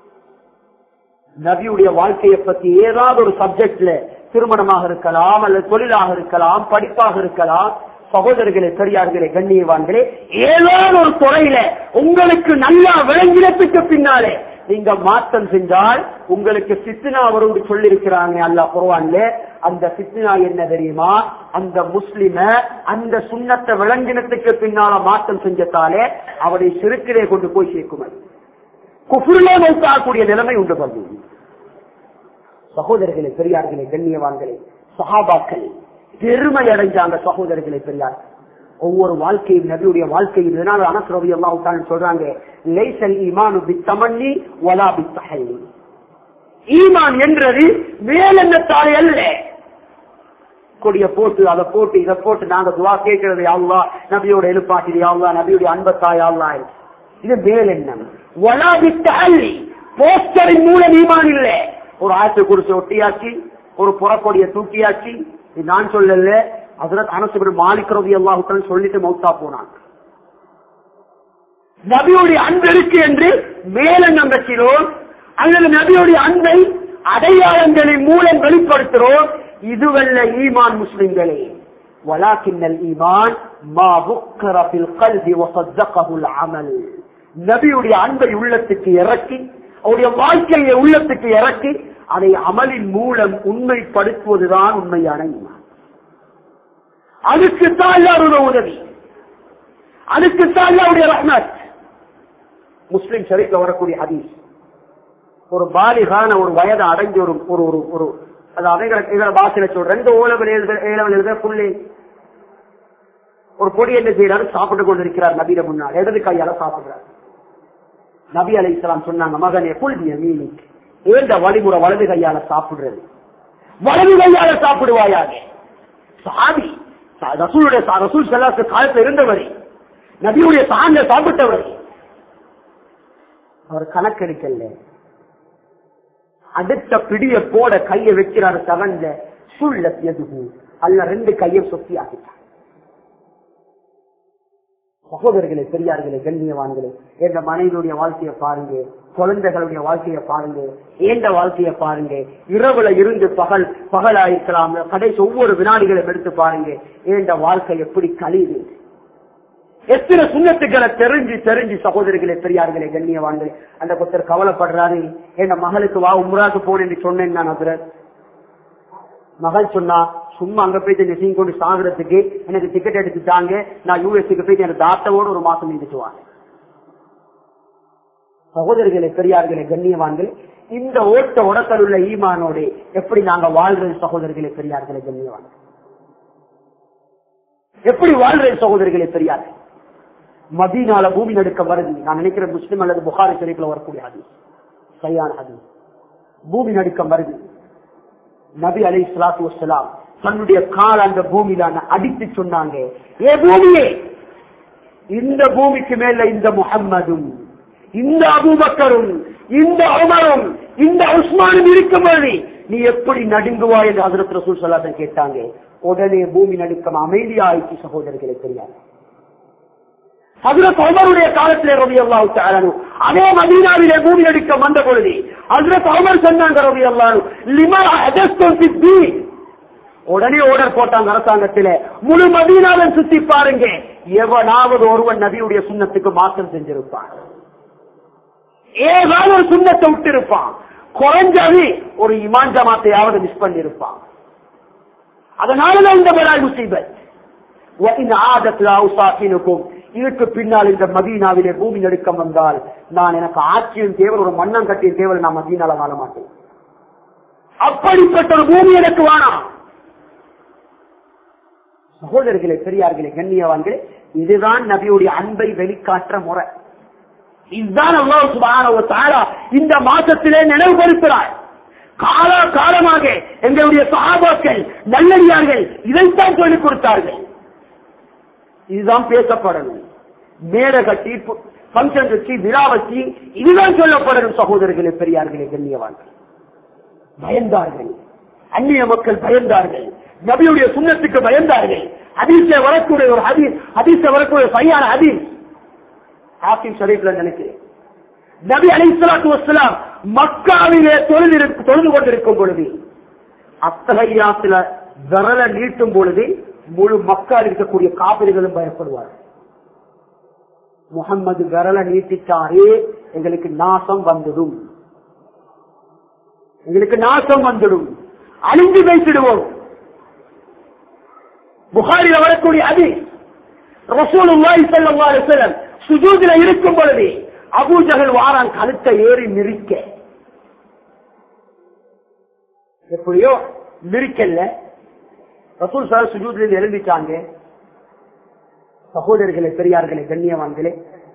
நபியுடைய வாழ்க்கையை பத்தி ஏதாவது ஒரு சப்ஜெக்ட்ல திருமணமாக இருக்கலாம் அல்லது தொழிலாக இருக்கலாம் படிப்பாக இருக்கலாம் சகோதரர்களே பெரியார்களே கண்ணியவான்களே ஏதாவது ஒரு துறையில உங்களுக்கு நல்லா விளங்கினத்துக்கு பின்னாலே நீங்க மாற்றம் செஞ்சால் உங்களுக்கு சித்னா வருவது சொல்லிருக்கிறாங்க அல்லா குர்வான்ல அந்த சித்னா என்ன தெரியுமா அந்த முஸ்லிம அந்த சுண்ணத்தை விளங்கினத்துக்கு பின்னால மாற்றம் செஞ்சதாலே அவரை சிறுக்கிலே கொண்டு போய் சேர்க்கும் அது. குஃபுரிலே மௌத்தாகக்கூடிய நிலைமை உண்டு பண்ணி சகோதரர்களே பெரியார்களே கண்ணியவான்களே சஹாபாக்கள் பெருமை அடைஞ்சாங்க சகோதரர்களே பெரியார் ஒவ்வொரு வாழ்க்கையும் நபியுடைய வாழ்க்கையும் இதனால் அனசுரவி எல்லாம் சொல்றாங்க லைசல் ஈமானு பித்தமன்னி வலா பித்தஹல்லி ஈமான் என்றது மேலெண்ணத்தாலே அல்ல கொடிய போட்டு அதை போட்டு இதை போட்டு நாங்க துவா கேட்கிறது யாவ்லா நபியோட எழுப்பாட்டி யாவ்லா நபியுடைய அன்பத்தாய் யாவ்லா இது மேலெண்ணம் வலா பித்தஹல்லி போஸ்டரின் மூலம் ஈமான் இல்லை ஒரு ஆயத்தை குறிச்சு ஒட்டியாச்சு ஒரு புறக்கொடிய தூக்கியாச்சு இது நான் சொல்லல அதற்கு அனசுபடி மாலிக்கிறது எல்லாத்துடன் சொல்லிட்டு மௌத்தா போனான் நபியுடைய அன்பு இருக்கு என்று மேலெண்ணம் வச்சிரோம் அல்லது நபியுடைய அன்பை அடையாளங்களின் மூலம் வெளிப்படுத்துகிறோம் இதுவல்ல ஈமான் முஸ்லிம்களே ولكن الإيمان ما بكر في القلب وصدقه العمل நபியுடைய அன்பை உள்ளத்துக்கு இறக்கி அவருடைய வாழ்க்கையை உள்ளத்துக்கு இறக்கி அதை அமலின் மூலம் உண்மைப்படுத்துவதுதான் உண்மையான ஈமான் அதுக்குத்தான் அல்லாருடைய உதவி அதுக்குத்தான் அல்லாவுடைய ரஹ்மத் முஸ்லிம் ஷரீஃப்ல வரக்கூடிய ஹதீஸ் ஒரு பாலிகான ஒரு வயது அடைஞ்ச ஒரு ஒரு ஒரு ஒரு அது அவைகளை எங்களை பாசில சொல்ற ரெண்டு ஓலவில் எழுத ஏழவில் எழுத புள்ளி ஒரு பொடி என்ன செய்யறாரு சாப்பிட்டு கொண்டிருக்கிறார் நபியில முன்னால் இடது கையால சாப்பிடுறார் நபி அலை இஸ்லாம் சொன்னாங்க மகனே புல்விய மீனிக் ஏந்த வழிமுறை வலது கையால சாப்பிடுறது வலது கையால சாப்பிடுவாயாக சாதி ரசூலுடைய ரசூல் செல்லாசு காலத்தில் இருந்தவர் நபியுடைய சாந்த சாப்பிட்டவர் அவர் கணக்கெடுக்கல அடுத்த பிடிய போட கையை வைக்கிறார் தவண்ட சுள்ள எதுகு அல்ல ரெண்டு கையை சொத்தி ஆகிட்டார் சகோதரர்களே பெரியார்களே கண்ணியவான்களே என்ற மனைவியுடைய வாழ்க்கையை பாருங்க குழந்தைகளுடைய வாழ்க்கையை பாருங்க ஏந்த வாழ்க்கையை பாருங்க இரவுல இருந்து பகல் பகலாயிருக்கலாம் கடைசி ஒவ்வொரு வினாடிகளும் எடுத்து பாருங்க ஏந்த வாழ்க்கை எப்படி கழியுது எத்தனை சுண்ணத்துக்களை தெரிஞ்சு தெரிஞ்சு சகோதரிகளே பெரியார்களே கண்ணியவான்களே அந்த கொத்தர் கவலைப்படுறாரு என் மகளுக்கு வா உம்ராக்கு போனேன்னு சொன்னேன் நான் அதுல மகள் சொன்னா சும்மா அங்க போயிட்டு நெசிங் கொண்டு சாகுறதுக்கு எனக்கு டிக்கெட் எடுத்துட்டாங்க நான் யூஎஸ்க்கு போயிட்டு எனக்கு தாத்தாவோட ஒரு மாசம் இருந்துட்டு வாங்க சகோதரர்களே பெரியார்களே கண்ணியவான்கள் இந்த ஓட்ட உடத்தல் உள்ள ஈமானோடு எப்படி நாங்க வாழ்றது சகோதரர்களே பெரியார்களே கண்ணியவான்கள் எப்படி வாழ்றது சகோதரர்களே பெரியார்கள் மதீனால பூமி நடுக்க வருது நான் நினைக்கிறேன் முஸ்லிம் அல்லது புகாரி ஷரீஃப்ல வரக்கூடிய அது சரியான அது பூமி நடுக்கம் வருது நபி அலை சலாத்து வசலாம் தன்னுடைய கால் அந்த பூமியில அடித்து சொன்னாங்க ஏ பூமியே இந்த பூமிக்கு மேல இந்த முகம்மதும் இந்த அபூபக்கரும் இந்த உமரும் இந்த உஸ்மானும் இருக்கும்போது நீ எப்படி நடுங்குவா என்று ஹசரத் ரசூல் சல்லாசன் கேட்டாங்க உடனே பூமி நடுக்கம் அமைதியாயிற்று சகோதரர்களை தெரியாது ஹசரத் உமருடைய காலத்திலே ரவி அல்லாஹு அதே மதீனாவிலே பூமி நடுக்கம் வந்த பொழுது ஹசரத் உமர் சொன்னாங்க ரவி அல்லாஹு லிமா அஜஸ்தம் சித்தி உடனே ஓர்டர் போட்டாங்க அரசாங்கத்தில முழு மதீனாவை சுத்தி பாருங்க எவனாவது ஒருவன் நபியுடைய சுண்ணத்துக்கு மாற்றம் செஞ்சிருப்பான் ஏதாவது ஒரு சுண்ணத்தை விட்டு இருப்பான் குறைஞ்சது ஒரு இமான் ஜமாத்தையாவது மிஸ் பண்ணிருப்பான் அதனாலதான் இந்த பலாய் முசீபத் இந்த ஆதத்துல உசாக்கினுக்கும் இதுக்கு பின்னால் இந்த மதீனாவிலே பூமி நடுக்கம் வந்தால் நான் எனக்கு ஆட்சியும் தேவல் ஒரு மண்ணம் கட்டியும் தேவல் நான் மதீனால வாழ மாட்டேன் அப்படிப்பட்ட ஒரு பூமி எனக்கு வேணாம் சகோதரர்களே பெரியார்களே கண்ணியவான்களே இதுதான் நபியுடைய அன்பை வெளிக்காற்ற முறை இதுதான் அல்லாஹ் சுப்ஹானஹு வ தஆலா இந்த மாசத்திலே நினைவுபடுத்துகிறார் கால காலமாக எங்களுடைய சஹாபாக்கள் நல்லடியார்கள் இதைத்தான் சொல்லிக் கொடுத்தார்கள் இதுதான் பேசப்படணும் மேல கட்டி பங்கன் வச்சு விழா வச்சு இதுதான் சொல்லப்படணும் சகோதரர்களே பெரியார்களே கண்ணியவான்கள் பயந்தார்கள் அந்நிய மக்கள் பயந்தார்கள் நபியுடைய சுண்ணத்துக்கு பயந்தார்கள் ஹதீஸ வரக்கூடிய ஒரு ஹதீஸ் ஹதீஸ வரக்கூடிய சரியான ஹதீஸ் ஹாஃபிம் ஷரீஃப்ல நினைக்கிறேன் நபி அலிஸ்லாத்து வசலாம் மக்காவிலே தொழுது தொழுது கொண்டிருக்கும் பொழுது அத்தகையாத்துல விரல நீட்டும் பொழுது முழு மக்கள் இருக்கக்கூடிய காவிரிகளும் பயப்படுவார் முகம்மது விரல நீட்டிட்டாரே எங்களுக்கு நாசம் வந்துடும் எங்களுக்கு நாசம் வந்துடும் அழிந்து பேசிடுவோம் புகாரில வரக்கூடிய அது ரசூலுல்லாஹி ஸல்லல்லாஹு அலைஹி வஸல்லம் சுஜூதில இருக்கும் பொழுது அபூஜகல் வாரான் கழுத்தை ஏறி மிரிக்க எப்படியோ மிரிக்கல்ல ரசூல் சார் சுஜூதில இருந்து எழுந்திட்டாங்க சகோதரர்களே பெரியார்களே கண்ணியவான்களே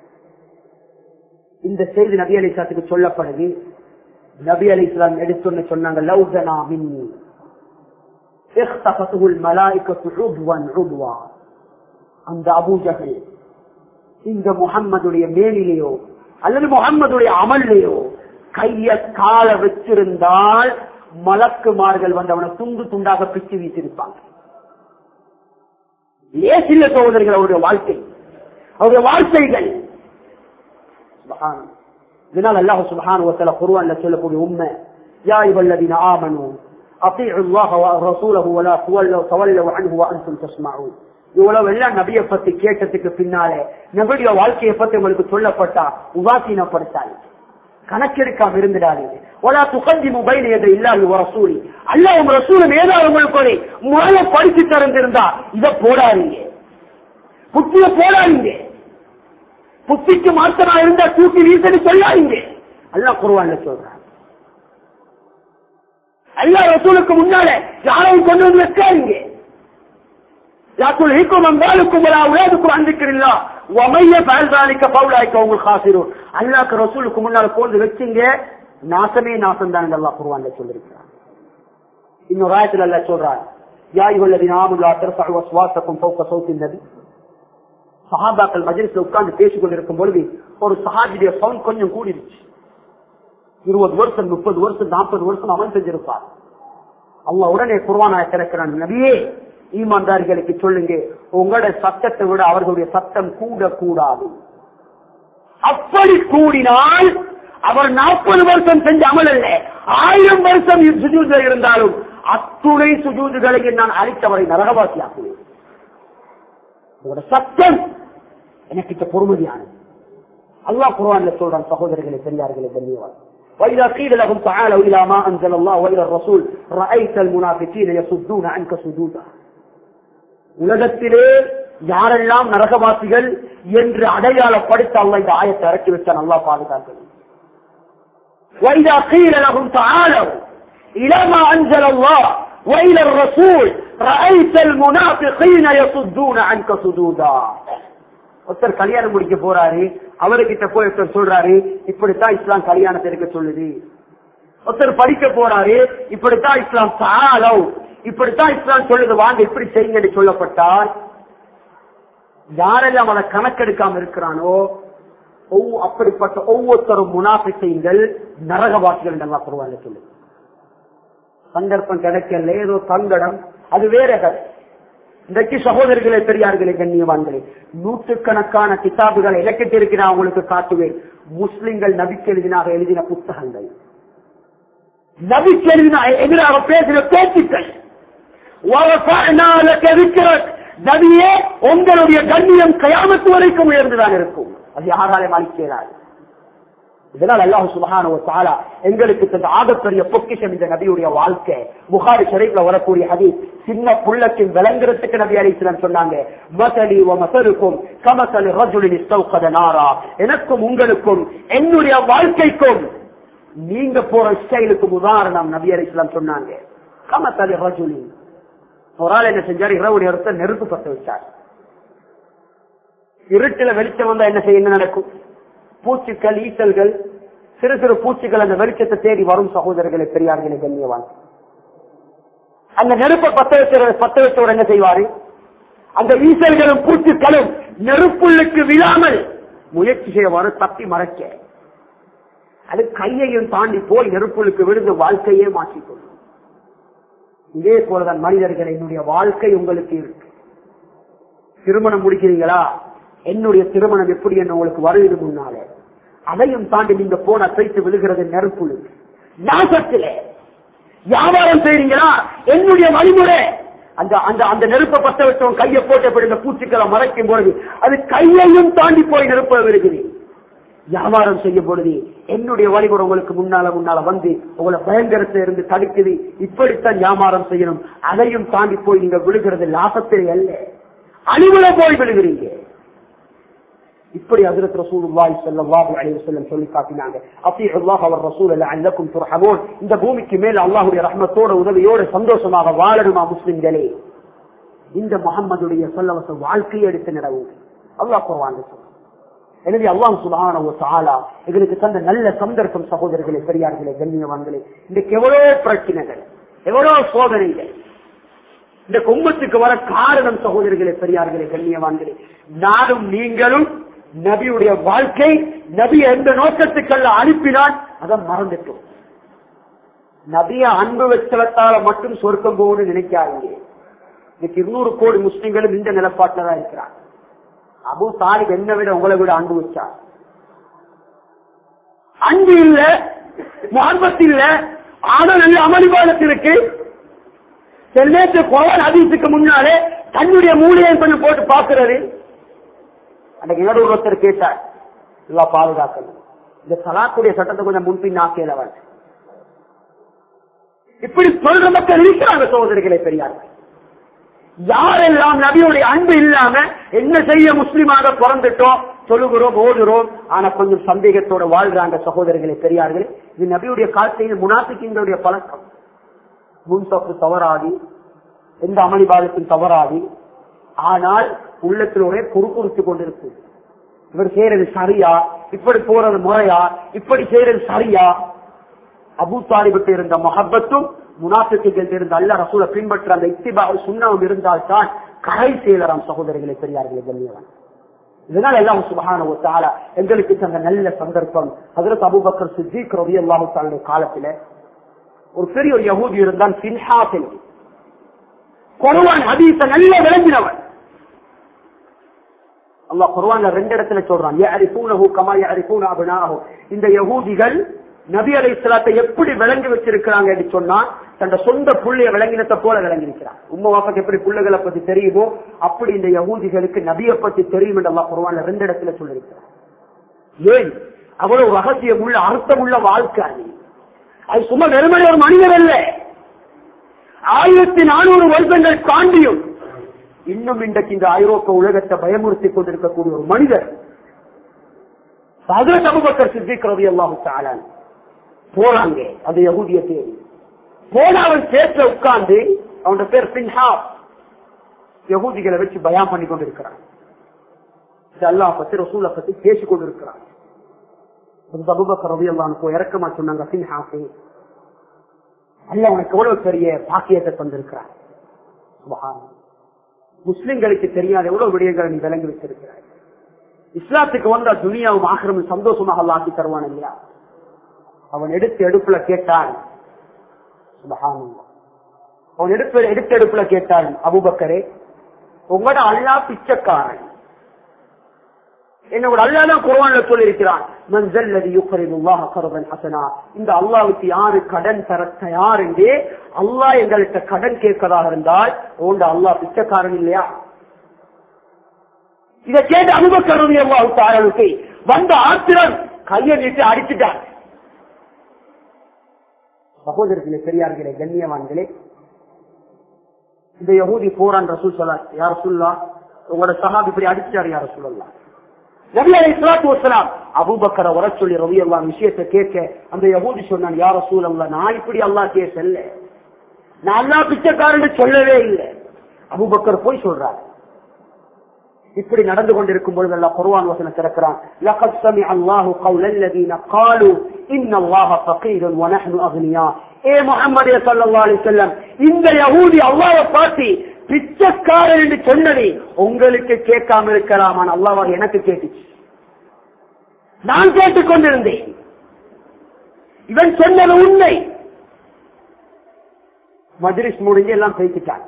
இந்த செய்தி நபி அலி சாத்துக்கு சொல்லப்படுது நபி அலி இஸ்லாம் எடுத்துன்னு சொன்னாங்க லவ்தனா மின்னி اختفته الملائكة عضوا عضوا அந்த அபூஜகல் இந்த முகம்மதுடைய மேலிலேயோ அல்லது முகம்மதுடைய அமல்லையோ கைய கால வச்சிருந்தால் மலக்குமார்கள் வந்து அவனை துண்டு துண்டாக பிச்சு வீசிருப்பாங்க ஏசில்ல சகோதரிகள் அவருடைய வாழ்க்கை அவருடைய வாழ்க்கைகள் இதனால் அல்லாஹ் சுபஹான் ஒத்தல குருவான்ல சொல்லக்கூடிய உண்மை யா இவல்லதின ஆமனு أطيعوا الله ورسوله ولا تولوا عنه وأنتم تسمعون இவ்வளவு எல்லாம் நபியை பத்தி கேட்டதுக்கு பின்னாலே நபியுடைய வாழ்க்கையை பத்தி உங்களுக்கு சொல்லப்பட்டா உதாசீனப்படுத்தாது கணக்கெடுக்காம இருந்துடாதீங்க ஒலா துகந்தி மொபைல் எதை இல்லாது ஒரு ரசூலி அல்ல உங்க ரசூலும் ஏதாவது உங்களுக்கு ஒரு முறைய படிச்சு திறந்திருந்தா இத போடாதீங்க புத்திய போடாதீங்க புத்திக்கு மாத்தமா இருந்தா தூக்கி வீசன்னு சொல்லாதீங்க அல்ல குருவான்னு சொல்றாங்க அல்லா ரசூலுக்கு முன்னால யாரையும் கொண்டு வந்து வைக்காதீங்க لا تلهكم اموالكم ولا اولادكم عن ذكر الله ومن يفعل ذلك فاولئك هم الخاسرون அல்லாஹ்க்கு ரசூலுக்கு முன்னால கொண்டு வச்சீங்க நாசமே நாசம் தான் அல்லாஹ் குர்ஆன்ல சொல்லிருக்கிறார் இன்னொரு ஆயத்துல அல்லாஹ் சொல்றார் யா அய்யுஹல்லதீன ஆமனு லா தர்ஃபஉ அஸ்வாத்தக்கும் ஃபௌக ஸௌத்தி நபி சஹாபாக்கள் மஜ்லிஸ்ல உட்கார்ந்து பேசிக் கொண்டிருக்கும் பொழுது ஒரு சஹாபியுடைய சவுண்ட் கொஞ்சம் கூடிருச்சு இருபது வருஷம் முப்பது வருஷம் நாற்பது வருஷம் அவன் செஞ்சிருப்பார் அவங்க உடனே குர்வானாய திறக்கிறான் நபியே ஈமான்தாரிகளுக்கு சொல்லுங்க உங்களோட சத்தத்தை விட அவர்களுடைய சத்தம் கூட கூடாது அப்படி கூடினால் அவர் நாற்பது வருஷம் செஞ்ச அமல் அல்ல ஆயிரம் வருஷம் சுஜூத இருந்தாலும் அத்துணை சுஜூதுகளையும் நான் அழித்தவரை நரகவாசியாக்குவேன் உங்களோட சத்தம் எனக்கு பொறுமதியானது அல்லாஹ் குர்ஆன்ல சொல்றான் சகோதரர்களே பெரியார்களே கண்ணியவான் وإذا قيل لهم تعالوا إلى ما أنزل الله وإلى الرسول رأيت المنافقين يصدون عنك صدودا உலகத்திலே யாரெல்லாம் நரகவாசிகள் என்று அடையாளப்படுத்த அல்ல இந்த ஆயத்தை இறக்கி வச்சான் நல்லா பாதுகாக்கணும் وإذا قيل لهم تعالوا إلى ما أنزل الله وإلى الرسول رأيت المنافقين يصدون عنك صدودا ஒருத்தர் கல்யாணம் முடிக்க போறாரு அவர்கிட்ட போய் ஒருத்தர் சொல்றாரு இப்படித்தான் இஸ்லாம் கல்யாணத்தை இருக்க சொல்லுது ஒருத்தர் படிக்க போறாரு இப்படித்தான் இஸ்லாம் சாலவ் இப்படித்தான் இஸ்லாம் சொல்லுது வாங்க இப்படி செய்யுங்க சொல்லப்பட்டால் யாரெல்லாம் அதை கணக்கெடுக்காம இருக்கிறானோ ஒவ்வொ- அப்படிப்பட்ட ஒவ்வொருத்தரும் முனாபிசைங்கள் நரகவாசிகள் நல்லா பரவாயில்ல சொல்லு சந்தர்ப்பம் கிடைக்கல ஏதோ சங்கடம் அது வேற கதை இன்றைக்கு சகோதரர்களே பெரியார்களே கண்ணியவான்களே நூற்றுக்கணக்கான கிதாபுகளை இலக்கிட்டு நான் உங்களுக்கு காட்டுவேன் முஸ்லிம்கள் நபிக்கு எழுதினாக எழுதின புத்தகங்கள் நபிக்கு எழுதின எதிராக பேசின பேச்சுக்கள் وَرَفَعْنَا لَكَ ذِكْرَكَ. நபியே உங்களுடைய கண்ணியம் கயாமத்து வரைக்கும் உயர்ந்துதான் இருக்கும் அது யாராலே அளிக்கிறார் இதனால் அல்லாஹ் சுபஹான ஒரு தாலா எங்களுக்கு தந்த ஆகப்பெரிய பொக்கிஷம் இந்த நபியுடைய வாழ்க்கை புகாரி ஷரீஃப்ல வரக்கூடிய ஹதீஸ் சின்ன புள்ளக்கு விளங்குறதுக்கு நபி அலிஸ்லாம் சொன்னாங்க மசலி வ மசலுக்கும் கமசலி ரஜுலின் இஸ்தௌகத நாரா எனக்கும் உங்களுக்கும் என்னுடைய வாழ்க்கைக்கும் நீங்க போற ஸ்டைலுக்கு உதாரணம் நபி அலிஸ்லாம் சொன்னாங்க கமசலி ரஜுலின் ஒரு ஆள் என்ன செஞ்சார் இரவுடைய இடத்த நெருப்பு பத்த வச்சார் இருட்டுல வெளிச்சம் வந்தா என்ன செய்ய என்ன நடக்கும் பூச்சிகள் ஈசல்கள் சிறு சிறு பூச்சிகள் அந்த வெளிச்சத்தை தேடி வரும் சகோதரர்களை பெரியார்களை கண்ணியவான் அந்த நெருப்பை பத்த வச்ச பத்த வச்சவர் என்ன செய்வாரு அந்த ஈசல்களும் பூச்சிகளும் நெருப்புள்ளுக்கு விழாமல் முயற்சி செய்வாரு தப்பி மறைக்க அது கையையும் தாண்டி போய் நெருப்புள்ளுக்கு விழுந்து வாழ்க்கையே மாற்றிக்கொள்ளும் இதே போலதான் மனிதர்கள் என்னுடைய வாழ்க்கை உங்களுக்கு இருக்கு திருமணம் முடிக்கிறீங்களா என்னுடைய திருமணம் எப்படி என்ன உங்களுக்கு வருவது முன்னாலே அதையும் தாண்டி நீங்க போன பேச்சு விழுகிறது நெருப்புழு நாசத்திலே வியாபாரம் செய்றீங்களா என்னுடைய வழிமுறை அந்த அந்த அந்த நெருப்பை பத்த வச்சவன் கையை போட்டப்படி இந்த பூச்சிக்களை மறைக்கும் பொழுது அது கையையும் தாண்டி போய் நெருப்ப விழுகுது வியாபாரம் செய்யும் பொழுது என்னுடைய வழிமுறை உங்களுக்கு முன்னால முன்னால வந்து உங்களை பயங்கரத்தை இருந்து தடுக்குது இப்படித்தான் வியாபாரம் செய்யணும் அதையும் தாண்டி போய் நீங்க விழுகிறது லாபத்திலே அல்ல அழிவுல போய் விழுகிறீங்க இப்படி ஹஜ்ரத் ரசூலுல்லாஹி ஸல்லல்லாஹு அலைஹி வஸல்லம் சொல்லி காட்டினாங்க அத்தீஉ அல்லாஹ் வ ரசூல லஅல்லக்கும் துர்ஹமூன் இந்த பூமிக்கு மேல அல்லாஹ்வுடைய ரஹ்மத்தோட உதவியோட சந்தோஷமாக வாழணுமா முஸ்லிம்களே இந்த முகம்மதுடைய சொல்லவச வாழ்க்கையை எடுத்து நடவும் அல்லாஹ் குர்ஆன்ல சொல்றான் எனவே அல்லாஹ் சுப்ஹானஹு வ தஆலா எங்களுக்கு தந்த நல்ல சந்தர்ப்பம் சகோதரர்களே பெரியார்களே கண்ணியவான்களே இன்றைக்கு எவ்வளவு பிரச்சனைகள் எவ்வளவு சோதனைகள் இந்த கும்பத்துக்கு வர காரணம் சகோதரர்களே பெரியார்களே கண்ணியவான்களே நானும் நீங்களும் நபியுடைய வாழ்க்கை நபி எந்த நோக்கத்துக்கல்ல அனுப்பினான் அதை மறந்துட்டோம் நபிய அன்பு வச்சலத்தால மட்டும் சொர்க்கம் போகணும்னு நினைக்காதீங்க இன்னைக்கு இருநூறு கோடி முஸ்லிம்களும் இந்த நிலப்பாட்டில தான் இருக்கிறாங்க அபு தாலிப் என்ன விட உங்களை விட அன்பு வச்சார் அன்பு இல்ல முகம்பத் இல்ல ஆனா நல்ல அமளிவாதத்தில் இருக்கு சில நேரத்தில் குரான் ஹதீஸுக்கு முன்னாலே தன்னுடைய மூலையை கொஞ்சம் போட்டு பாக்குறது அன்றைக்கு ஏதோ ஒருத்தர் கேட்டார் எல்லாம் பாதுகாக்கணும் இந்த சலாக்குடைய சட்டத்தை கொஞ்சம் முன்பின் ஆக்கியலவன் இப்படி சொல்ற மக்கள் இருக்கிறாங்க சகோதரிகளை பெரியார்கள் யாரெல்லாம் நபியுடைய அன்பு இல்லாம என்ன செய்ய முஸ்லிமாக பிறந்துட்டோம் சொல்லுகிறோம் ஓதுறோம் ஆனா கொஞ்சம் சந்தேகத்தோட வாழ்றாங்க சகோதரர்களே பெரியார்களே இது நபியுடைய காலத்தில் முனாசிக்கிங்களுடைய பழக்கம் முன்சப்பு தவறாதி எந்த அமளிபாதத்தின் தவறாதி ஆனால் உள்ளத்தில் ஒரே குறுக்குறுத்து கொண்டிருக்கு இவர் செய்யறது சரியா இப்படி போறது முறையா இப்படி செய்யறது சரியா அபு தாலிபட்டு இருந்த மஹப்பத்தும் முனாஃபிக்குகள் இருந்த அல்ல ரசூலை பின்பற்ற அந்த இத்திபா சுண்ணம் இருந்தால்தான் கரை செயலராம் சகோதரிகளை பெரியார்களே கண்ணியவன் இதனால் எல்லாம் சுபகான ஒரு தாள எங்களுக்கு தந்த நல்ல சந்தர்ப்பம் ஹதரத் அபுபக்கர் சித்திக் ரவி அல்லாஹு தாலுடைய காலத்துல ஒரு பெரிய ஒரு யகூதி இருந்தான் பின்ஹாஸ் என்று குர்வான் ஹதீஸ நல்ல விளங்கினவன் அல்லாஹ் குர்வான்ல ரெண்டு இடத்துல சொல்றான் யஅரிஃபூனஹு கமா யஅரிஃபூன அப்னாஹு இந்த யகூதிகள் நபி அலைஹிஸ்ஸலாத்தை எப்படி விளங்கி வச்சிருக்கிறாங்க என்று சொன்னா தன் சொந்த புள்ளைய விளங்கினத்தை போல விளங்கி இருக்கிறான் உம்ம வாப்பாக்கு எப்படி புள்ளைகளை பத்தி தெரியுமோ அப்படி இந்த யகூதிகளுக்கு நபியை பத்தி தெரியும் என்று அல்லாஹ் குர்வான்ல ரெண்டு இடத்துல சொல்லியிருக்கிறான் ஏன் அவ்வளவு ரகசியம் உள்ள அர்த்தம் உள்ள வாழ்க்கை அது அது சும்மா வெறுமனே ஒரு மனிதர் அல்ல ஆயிரத்தி நானூறு வருஷங்கள் தாண்டியும் இன்னும் இன்றைக்கு இந்த ஐரோப்பா உலகத்தை பயமுறுத்தி கொண்டிருக்கக்கூடிய ஒரு மனிதர் ஹஜரத் அபூபக்கர் சித்திக் ரலியல்லாஹு தஆலா போறாங்க அந்த யகுதிய தேடி போன அவன் சேத்துல உட்கார்ந்து அவனோட பேர் பின்ஹா யகூதிகளை வச்சு பயம் பண்ணி கொண்டு இருக்கிறான் அல்லா பத்தி ரசூலை பத்தி பேசிக் கொண்டு இருக்கிறான் அபுபக்கர் ரவி அல்லானுக்கு இறக்கமா சொன்னாங்க பின்ஹாசே அல்ல உனக்கு எவ்வளவு பெரிய பாக்கியத்தை தந்திருக்கிறார் முஸ்லிம்களுக்கு தெரியாத எவ்வளவு விடயங்களை நீ விளங்கி வச்சிருக்கிறாய் இஸ்லாத்துக்கு வந்தா துனியாவும் ஆக்கிரமும் சந்தோஷமாக அல்லாக்கி தருவான் இல்லையா அவன் எடுத்து எடுப்புல கேட்டான் அவன் எடுப்பு எடுத்த எடுப்புல கேட்டான் அபுபக்கரே உங்களோட அல்லா பிச்சைக்காரன் என்னோட அல்லாதான் குர்வான்ல சொல்லி இருக்கிறான் இந்த அல்லாவுக்கு யாரு கடன் தர தயார் என்று அல்லாஹ் எங்கள்கிட்ட கடன் கேட்கறதாக இருந்தால் உண்ட அல்லாஹ் பிச்சைக்காரன் இல்லையா இதை கேட்டு அனுபவக்கருவி அல்லாவுக்கு வந்த ஆத்திரம் கையை நீட்டு அடிச்சுட்டான் சகோதரர்களே பெரியார்களே கண்ணியவான்களே இந்த யகூதி போரான் ரசூல் சொல்லா யார் சொல்லா உங்களோட சகாபி இப்படி அடிச்சார் யார சொல்லலாம் நபி அலி இஸ்லாத்து வசலாம் அபூபக்கரை வர சொல்லி ரவி அல்லா விஷயத்தை கேட்க அந்த யகூதி சொன்னான் யார சூழல்ல நான் இப்படி அல்லா கேசல்ல நான் அல்லா பிச்சைக்காரன் சொல்லவே இல்லை அபூபக்கர் போய் சொல்றாரு இப்படி நடந்து கொண்டிருக்கும் பொழுது அல்லா குர்ஆன் வசனம் திறக்கிறான் லகத் சமி அல்லாஹு கௌல அல்லதீன قالوا ان الله فقير ونحن اغنياء ஏ முஹம்மதே ஸல்லல்லாஹு அலைஹி வஸல்லம் இந்த யஹூதி அல்லாஹ்வை பார்த்து பிச்சைக்காரன் என்று சொன்னதை உங்களுக்கு கேட்காம இருக்கலாம் ஆனால் அல்லாஹ் எனக்கு கேட்டுச்சு நான் கேட்டுக் கொண்டிருந்தேன் இவன் சொன்னது உண்மை மஜ்லிஸ் முடிஞ்சு எல்லாம் பேசிட்டாங்க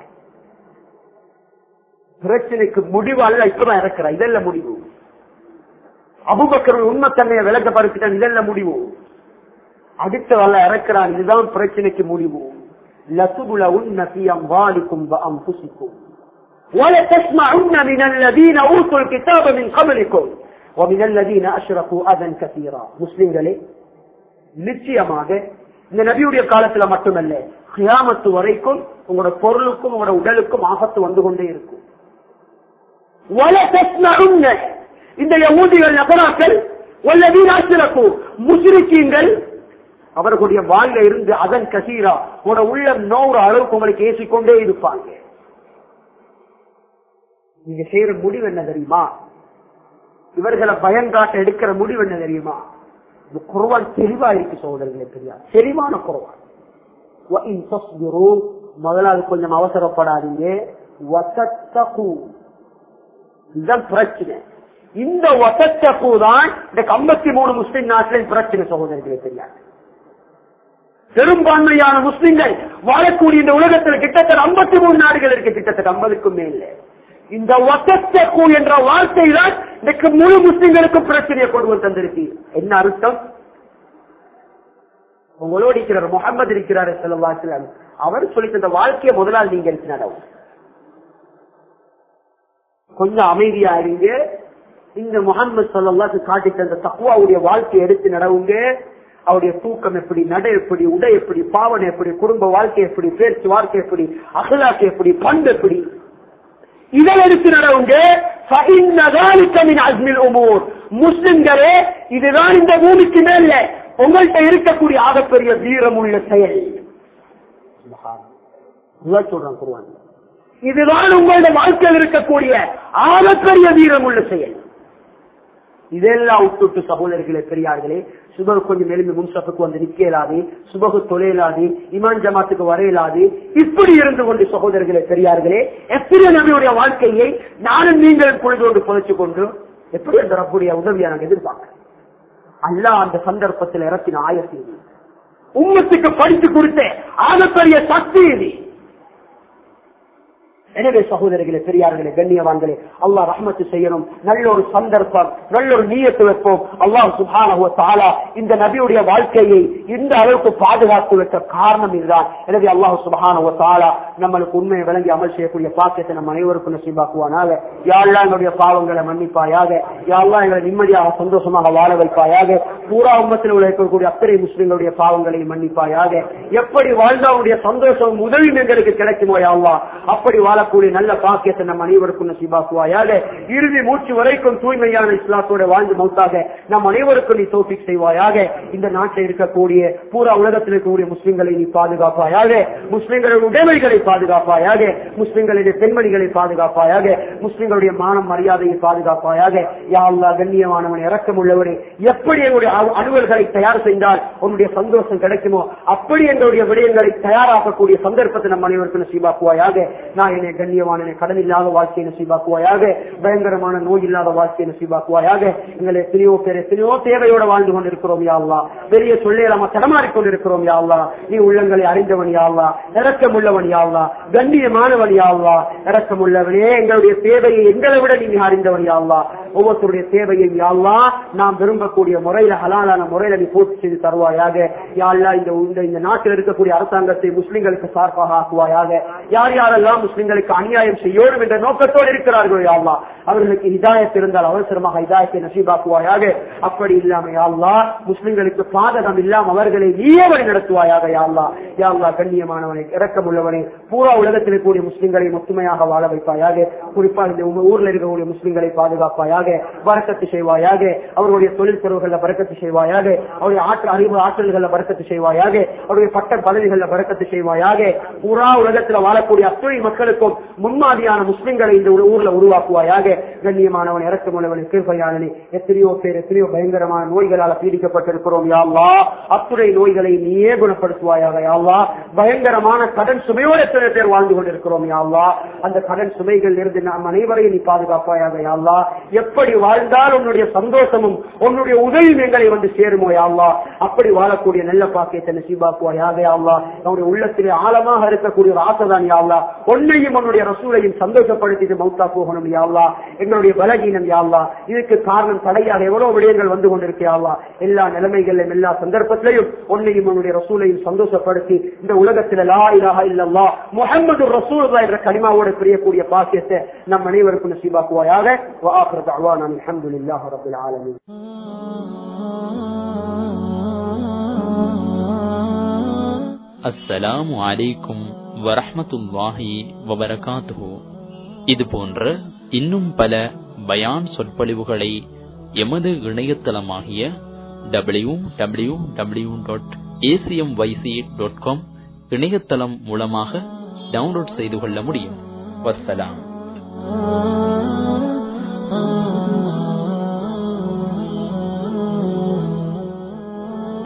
பிரச்சனைக்கு முடிவு அல்ல இப்பதான் இறக்குற இதெல்லாம் முடிவு அபுபக்கர் உண்மைத்தன்மையை விளக்கப்படுத்திட்டான் இதெல்லாம் முடிவு அடுத்த வல்ல இறக்குறான் இதுதான் பிரச்சனைக்கு முடிவு لتبلون في أموالكم وأنفسكم ولتسمعن من الذين أوتوا الكتاب من قبلكم ومن الذين أشركوا أذى كثيرا முஸ்லிம்களே நிச்சயமாக இந்த நபியுடைய காலத்துல மட்டுமல்ல கியாமத்து வரைக்கும் உங்களோட பொருளுக்கும் உங்களோட உடலுக்கும் ஆபத்து வந்து கொண்டே இருக்கும் இந்த யகூதிகள் நபராக்கள் முஸ்லிக்கீங்கள் அவர்களுடைய வாழ்ல இருந்து அதன் கசீரா உங்களோட உள்ள நோறு அளவுக்கு உங்களுக்கு ஏசிக்கொண்டே இருப்பாங்க நீங்க செய்யற முடிவு என்ன தெரியுமா இவர்களை பயங்காட்ட எடுக்கிற முடிவு என்ன தெரியுமா இந்த குருவான் தெளிவா இருக்கு சகோதரர்களே தெரியாது தெளிவான குருவான் முதலாவது கொஞ்சம் அவசரப்படாதீங்க இதுதான் பிரச்சனை இந்த வசத்தப்பு தான் இந்த ஐம்பத்தி மூணு முஸ்லிம் நாட்டில் பிரச்சனை சகோதரர்களே தெரியாது பெரும்பான்மையான முஸ்லிம்கள் வாழக்கூடிய இந்த உலகத்தில் கிட்டத்தட்ட ஐம்பத்தி மூணு நாடுகள் இருக்கு கிட்டத்தட்ட ஐம்பதுக்கும் மேல இந்த வசத்தக்கு என்ற வார்த்தை தான் இன்னைக்கு முழு முஸ்லிம்களுக்கும் பிரச்சனையை கொண்டு வந்து தந்திருக்கு என்ன அர்த்தம் உங்களோடு இருக்கிறார் முகமது இருக்கிறார் செல்வாசிலம் அவர் சொல்லி தந்த வாழ்க்கையை முதலால் நீங்க எடுத்து நடவும் கொஞ்சம் அமைதியா இருங்க இந்த முகமது சொல்லல்லாக்கு காட்டி தந்த தக்குவாவுடைய வாழ்க்கையை எடுத்து நடவுங்க அவருடைய தூக்கம் எப்படி நடை எப்படி உடை எப்படி பாவனை எப்படி குடும்ப வாழ்க்கை எப்படி பேச்சு வாழ்க்கை எப்படி அகலாக்கு எப்படி பண்பு எப்படி இதை எடுத்து நடவுங்க முஸ்லிம்களே இதுதான் இந்த பூமிக்கு மேல உங்கள்கிட்ட இருக்கக்கூடிய ஆகப்பெரிய வீரம் உள்ள செயல் சொல்றான் குருவான் இதுதான் உங்களுடைய வாழ்க்கையில் இருக்கக்கூடிய ஆகப்பெரிய வீரம் உள்ள செயல் இதெல்லாம் விட்டுட்டு சகோதரர்களே பெரியார்களே சுபகு கொஞ்சம் எழுந்து முன்சப்புக்கு வந்து நிக்கலாது சுபகு தொலைலாது இமான் ஜமாத்துக்கு வரையலாது இப்படி இருந்து கொண்டு சகோதரர்களே பெரியார்களே எப்படி நபியுடைய வாழ்க்கையை நானும் நீங்கள் பொழுது கொண்டு புதைச்சு கொண்டு எப்படி அந்த ரப்புடைய உதவியை நாங்கள் எதிர்பார்க்க அல்ல அந்த சந்தர்ப்பத்தில் இறத்தின ஆயத்தி உம்மத்துக்கு படித்து கொடுத்த ஆகப்பெரிய சக்தி இது எனவே சகோதரர்களே பெரியார்களே கண்ணியவான்களே அல்லாஹ் ரஹ்மத்து செய்யணும் நல்ல ஒரு சந்தர்ப்பம் நல்ல ஒரு நீயத்து வைப்போம் அல்லாஹ் சுபானஹுவ தாலா இந்த நபியுடைய வாழ்க்கையை இந்த அளவுக்கு பாதுகாத்து வைக்க காரணம் இதுதான் எனவே அல்லாஹ் சுபஹானஹுவ தாலா நம்மளுக்கு உண்மையை விளங்கி அமல் செய்யக்கூடிய பாக்கியத்தை நம்ம அனைவருக்கும் நசீபாக்குவானாக யாரெல்லாம் எங்களுடைய பாவங்களை மன்னிப்பாயாக யாரெல்லாம் எங்களை நிம்மதியாக சந்தோஷமாக வாழ வைப்பாயாக பூரா உம்மத்தில் உள்ள இருக்கக்கூடிய அத்தனை முஸ்லிம்களுடைய பாவங்களை மன்னிப்பாயாக எப்படி வாழ்ந்தவனுடைய சந்தோஷம் உதவி எங்களுக்கு கிடைக்குமோ யாவா அப்படி வாழ வாழக்கூடிய நல்ல பாக்கியத்தை நம் அனைவருக்கும் நசீபாக்குவாயாக இறுதி மூச்சு வரைக்கும் தூய்மையான இஸ்லாத்தோட வாழ்ந்து மௌத்தாக நம் அனைவருக்கும் நீ தோப்பிக் செய்வாயாக இந்த நாட்டில் இருக்கக்கூடிய பூரா உலகத்தில் இருக்கக்கூடிய முஸ்லிம்களை நீ பாதுகாப்பாயாக முஸ்லிம்களுடைய உடைமைகளை பாதுகாப்பாயாக முஸ்லிம்களுடைய பெண்மணிகளை பாதுகாப்பாயாக முஸ்லிம்களுடைய மானம் மரியாதையை பாதுகாப்பாயாக யா அல்லாஹ் கண்ணியமானவன் இறக்கம் உள்ளவனே எப்படி எங்களுடைய அணு- அலுவல்களை தயார் செய்தால் உன்னுடைய சந்தோஷம் கிடைக்குமோ அப்படி எங்களுடைய விடயங்களை தயாராக்கக்கூடிய சந்தர்ப்பத்தை நம் அனைவருக்கும் நசீபாக்குவாயாக நான் என்னை கண்ணியமான என்னை கடன் இல்லாத வாழ்க்கையை நசீபாக்குவாயாக பயங்கரமான நோய் இல்லாத வாழ்க்கையை நசீபாக்குவாயாக எங்களை எத்தனையோ பேர் எத்தனையோ தேவையோட வாழ்ந்து கொண்டிருக்கிறோம் யா அல்லாஹ் பெரிய சொல்லே நம்ம தடமாறிக் கொண்டிருக்கிறோம் யா அல்லாஹ் நீ உள்ளங்களை அறிந்தவன் யா அல்லாஹ் இரக்கம் உள்ளவன் யா அல்லாஹ் கண்ணியமானவன் யா அல்லாஹ் இரக்கம் உள்ளவனே எங்களுடைய தேவையை எங்களை விட நீங்க அறிந்தவன் யா அல்லாஹ் ஒவ்வொருத்தருடைய தேவையை யா அல்லாஹ் நாம் விரும்பக்கூடிய முறையில ஹலாலான முறையில நீ பூர்த்தி செய்து தருவாயாக யா அல்லாஹ் இந்த இந்த இந்த நாட்டில் இருக்கக்கூடிய அரசாங்கத்தை முஸ்லிம்களுக்கு சார்பாக ஆக்குவாயாக யார் யாரெல்லாம் முஸ்லிம்களுக்கு அநியாயம் செய்யோடும் என்ற நோக்கத்தோடு இருக்கிறார்களோ யா அல்லாஹ் அவர்களுக்கு ஹிதாயத் இருந்தால் அவசரமாக ஹிதாயத்தை நசீபாக்குவாயாக அப்படி இல்லாம யா அல்லாஹ் முஸ்லிம்களுக்கு பாதகம் இல்லாம அவர்களை நீயே வழி நடத்துவாயாக யா அல்லாஹ் யா அல்லாஹ் கண்ணியமானவனை இரக்கம் உள்ளவனை பூரா உலகத்தில் இருக்கக்கூடிய முஸ்லிம்களை ஒத்துமையாக வாழ வைப்பாயாக குறிப்பாக இந்த உங்க ஊர்ல இருக்கக்கூடிய முஸ்லிம்களை பாதுகாப்பாயாக வரக்கத்து செய்வாயாக அவர்களுடைய தொழில் துறவுகளில் பறக்கத்து செய்வாயாக அவருடைய ஆற்றல் அறிவு ஆற்றல்களில் பறக்கத்து செய்வாயாக அவருடைய பட்ட பதவிகளில் பறக்கத்து செய்வாயாக பூரா உலகத்தில் வாழக்கூடிய அத்துணை மக்களுக்கும் முன்மாதிரியான முஸ்லிம்களை இந்த ஊ- ஊர்ல உருவாக்குவாயாக கண்ணியமானவன் இறக்கமுள்ளவன் கிருபையாளனே எத்தனையோ பேர் எத்தனையோ பயங்கரமான நோய்களால் பீடிக்கப்பட்டிருக்கிறோம் யாழ்லா அத்துணை நோய்களை நீயே குணப்படுத்துவாயாக யாழ்லா பயங்கரமான கடன் சுமையோடு எத்தனை பேர் வாழ்ந்து கொண்டிருக்கிறோம் யாழ்லா அந்த கடன் சுமைகள் இருந்து நாம் அனைவரையும் நீ பாதுகாப்பாயாக யாழ்லா எப்படி வாழ்ந்தால் உன்னுடைய சந்தோஷமும் உன்னுடைய உதவியும் எங்களை வந்து சேருமோ யாழ்லா அப்படி வாழக்கூடிய நல்ல பாக்கியத்தை நசீபாக்குவாயாக யாழ்லா நம்முடைய உள்ளத்திலே ஆழமாக இருக்கக்கூடிய ஒரு ஆசைதான் யாழ்லா உன்னையும் உன்னுடைய ரசூலையும் சந்தோஷப்படுத்திட்டு மௌத்தா போகணும் யாழ்லா எங்களுடைய பலகீனம் யாழ்லா இதுக்கு காரணம் தடையாக எவ்வளவு விடயங்கள் வந்து கொண்டிருக்கியாவா எல்லா நிலைமைகளிலும் எல்லா சந்தர்ப்பத்திலையும் உன்னையும் உன்னுடைய ரசூலையும் சந்தோஷப்படுத்தி இந்த உலகத்தில் லா இலாஹா இல்லல்லா முஹம்மது ரசூலுல்லாஹ் என்ற கலிமாவோடு பிரியக்கூடிய பாக்கியத்தை நம் அனைவருக்கும் நசீபாக்குவாயாக وآخر دعوانا الحمد لله رب العالمين அஸ்ஸலாமு அலைக்கும் வரஹ்மத்துல்லாஹி வபரகாத்துஹு இது போன்ற இன்னும் பல பயான் சொற்பொழிவுகளை எமது இணையதளமாகிய W W W dot ACM YC dot com இணையதளம் மூலமாக டவுன்லோட் செய்து கொள்ள முடியும் வஸ்ஸலாம்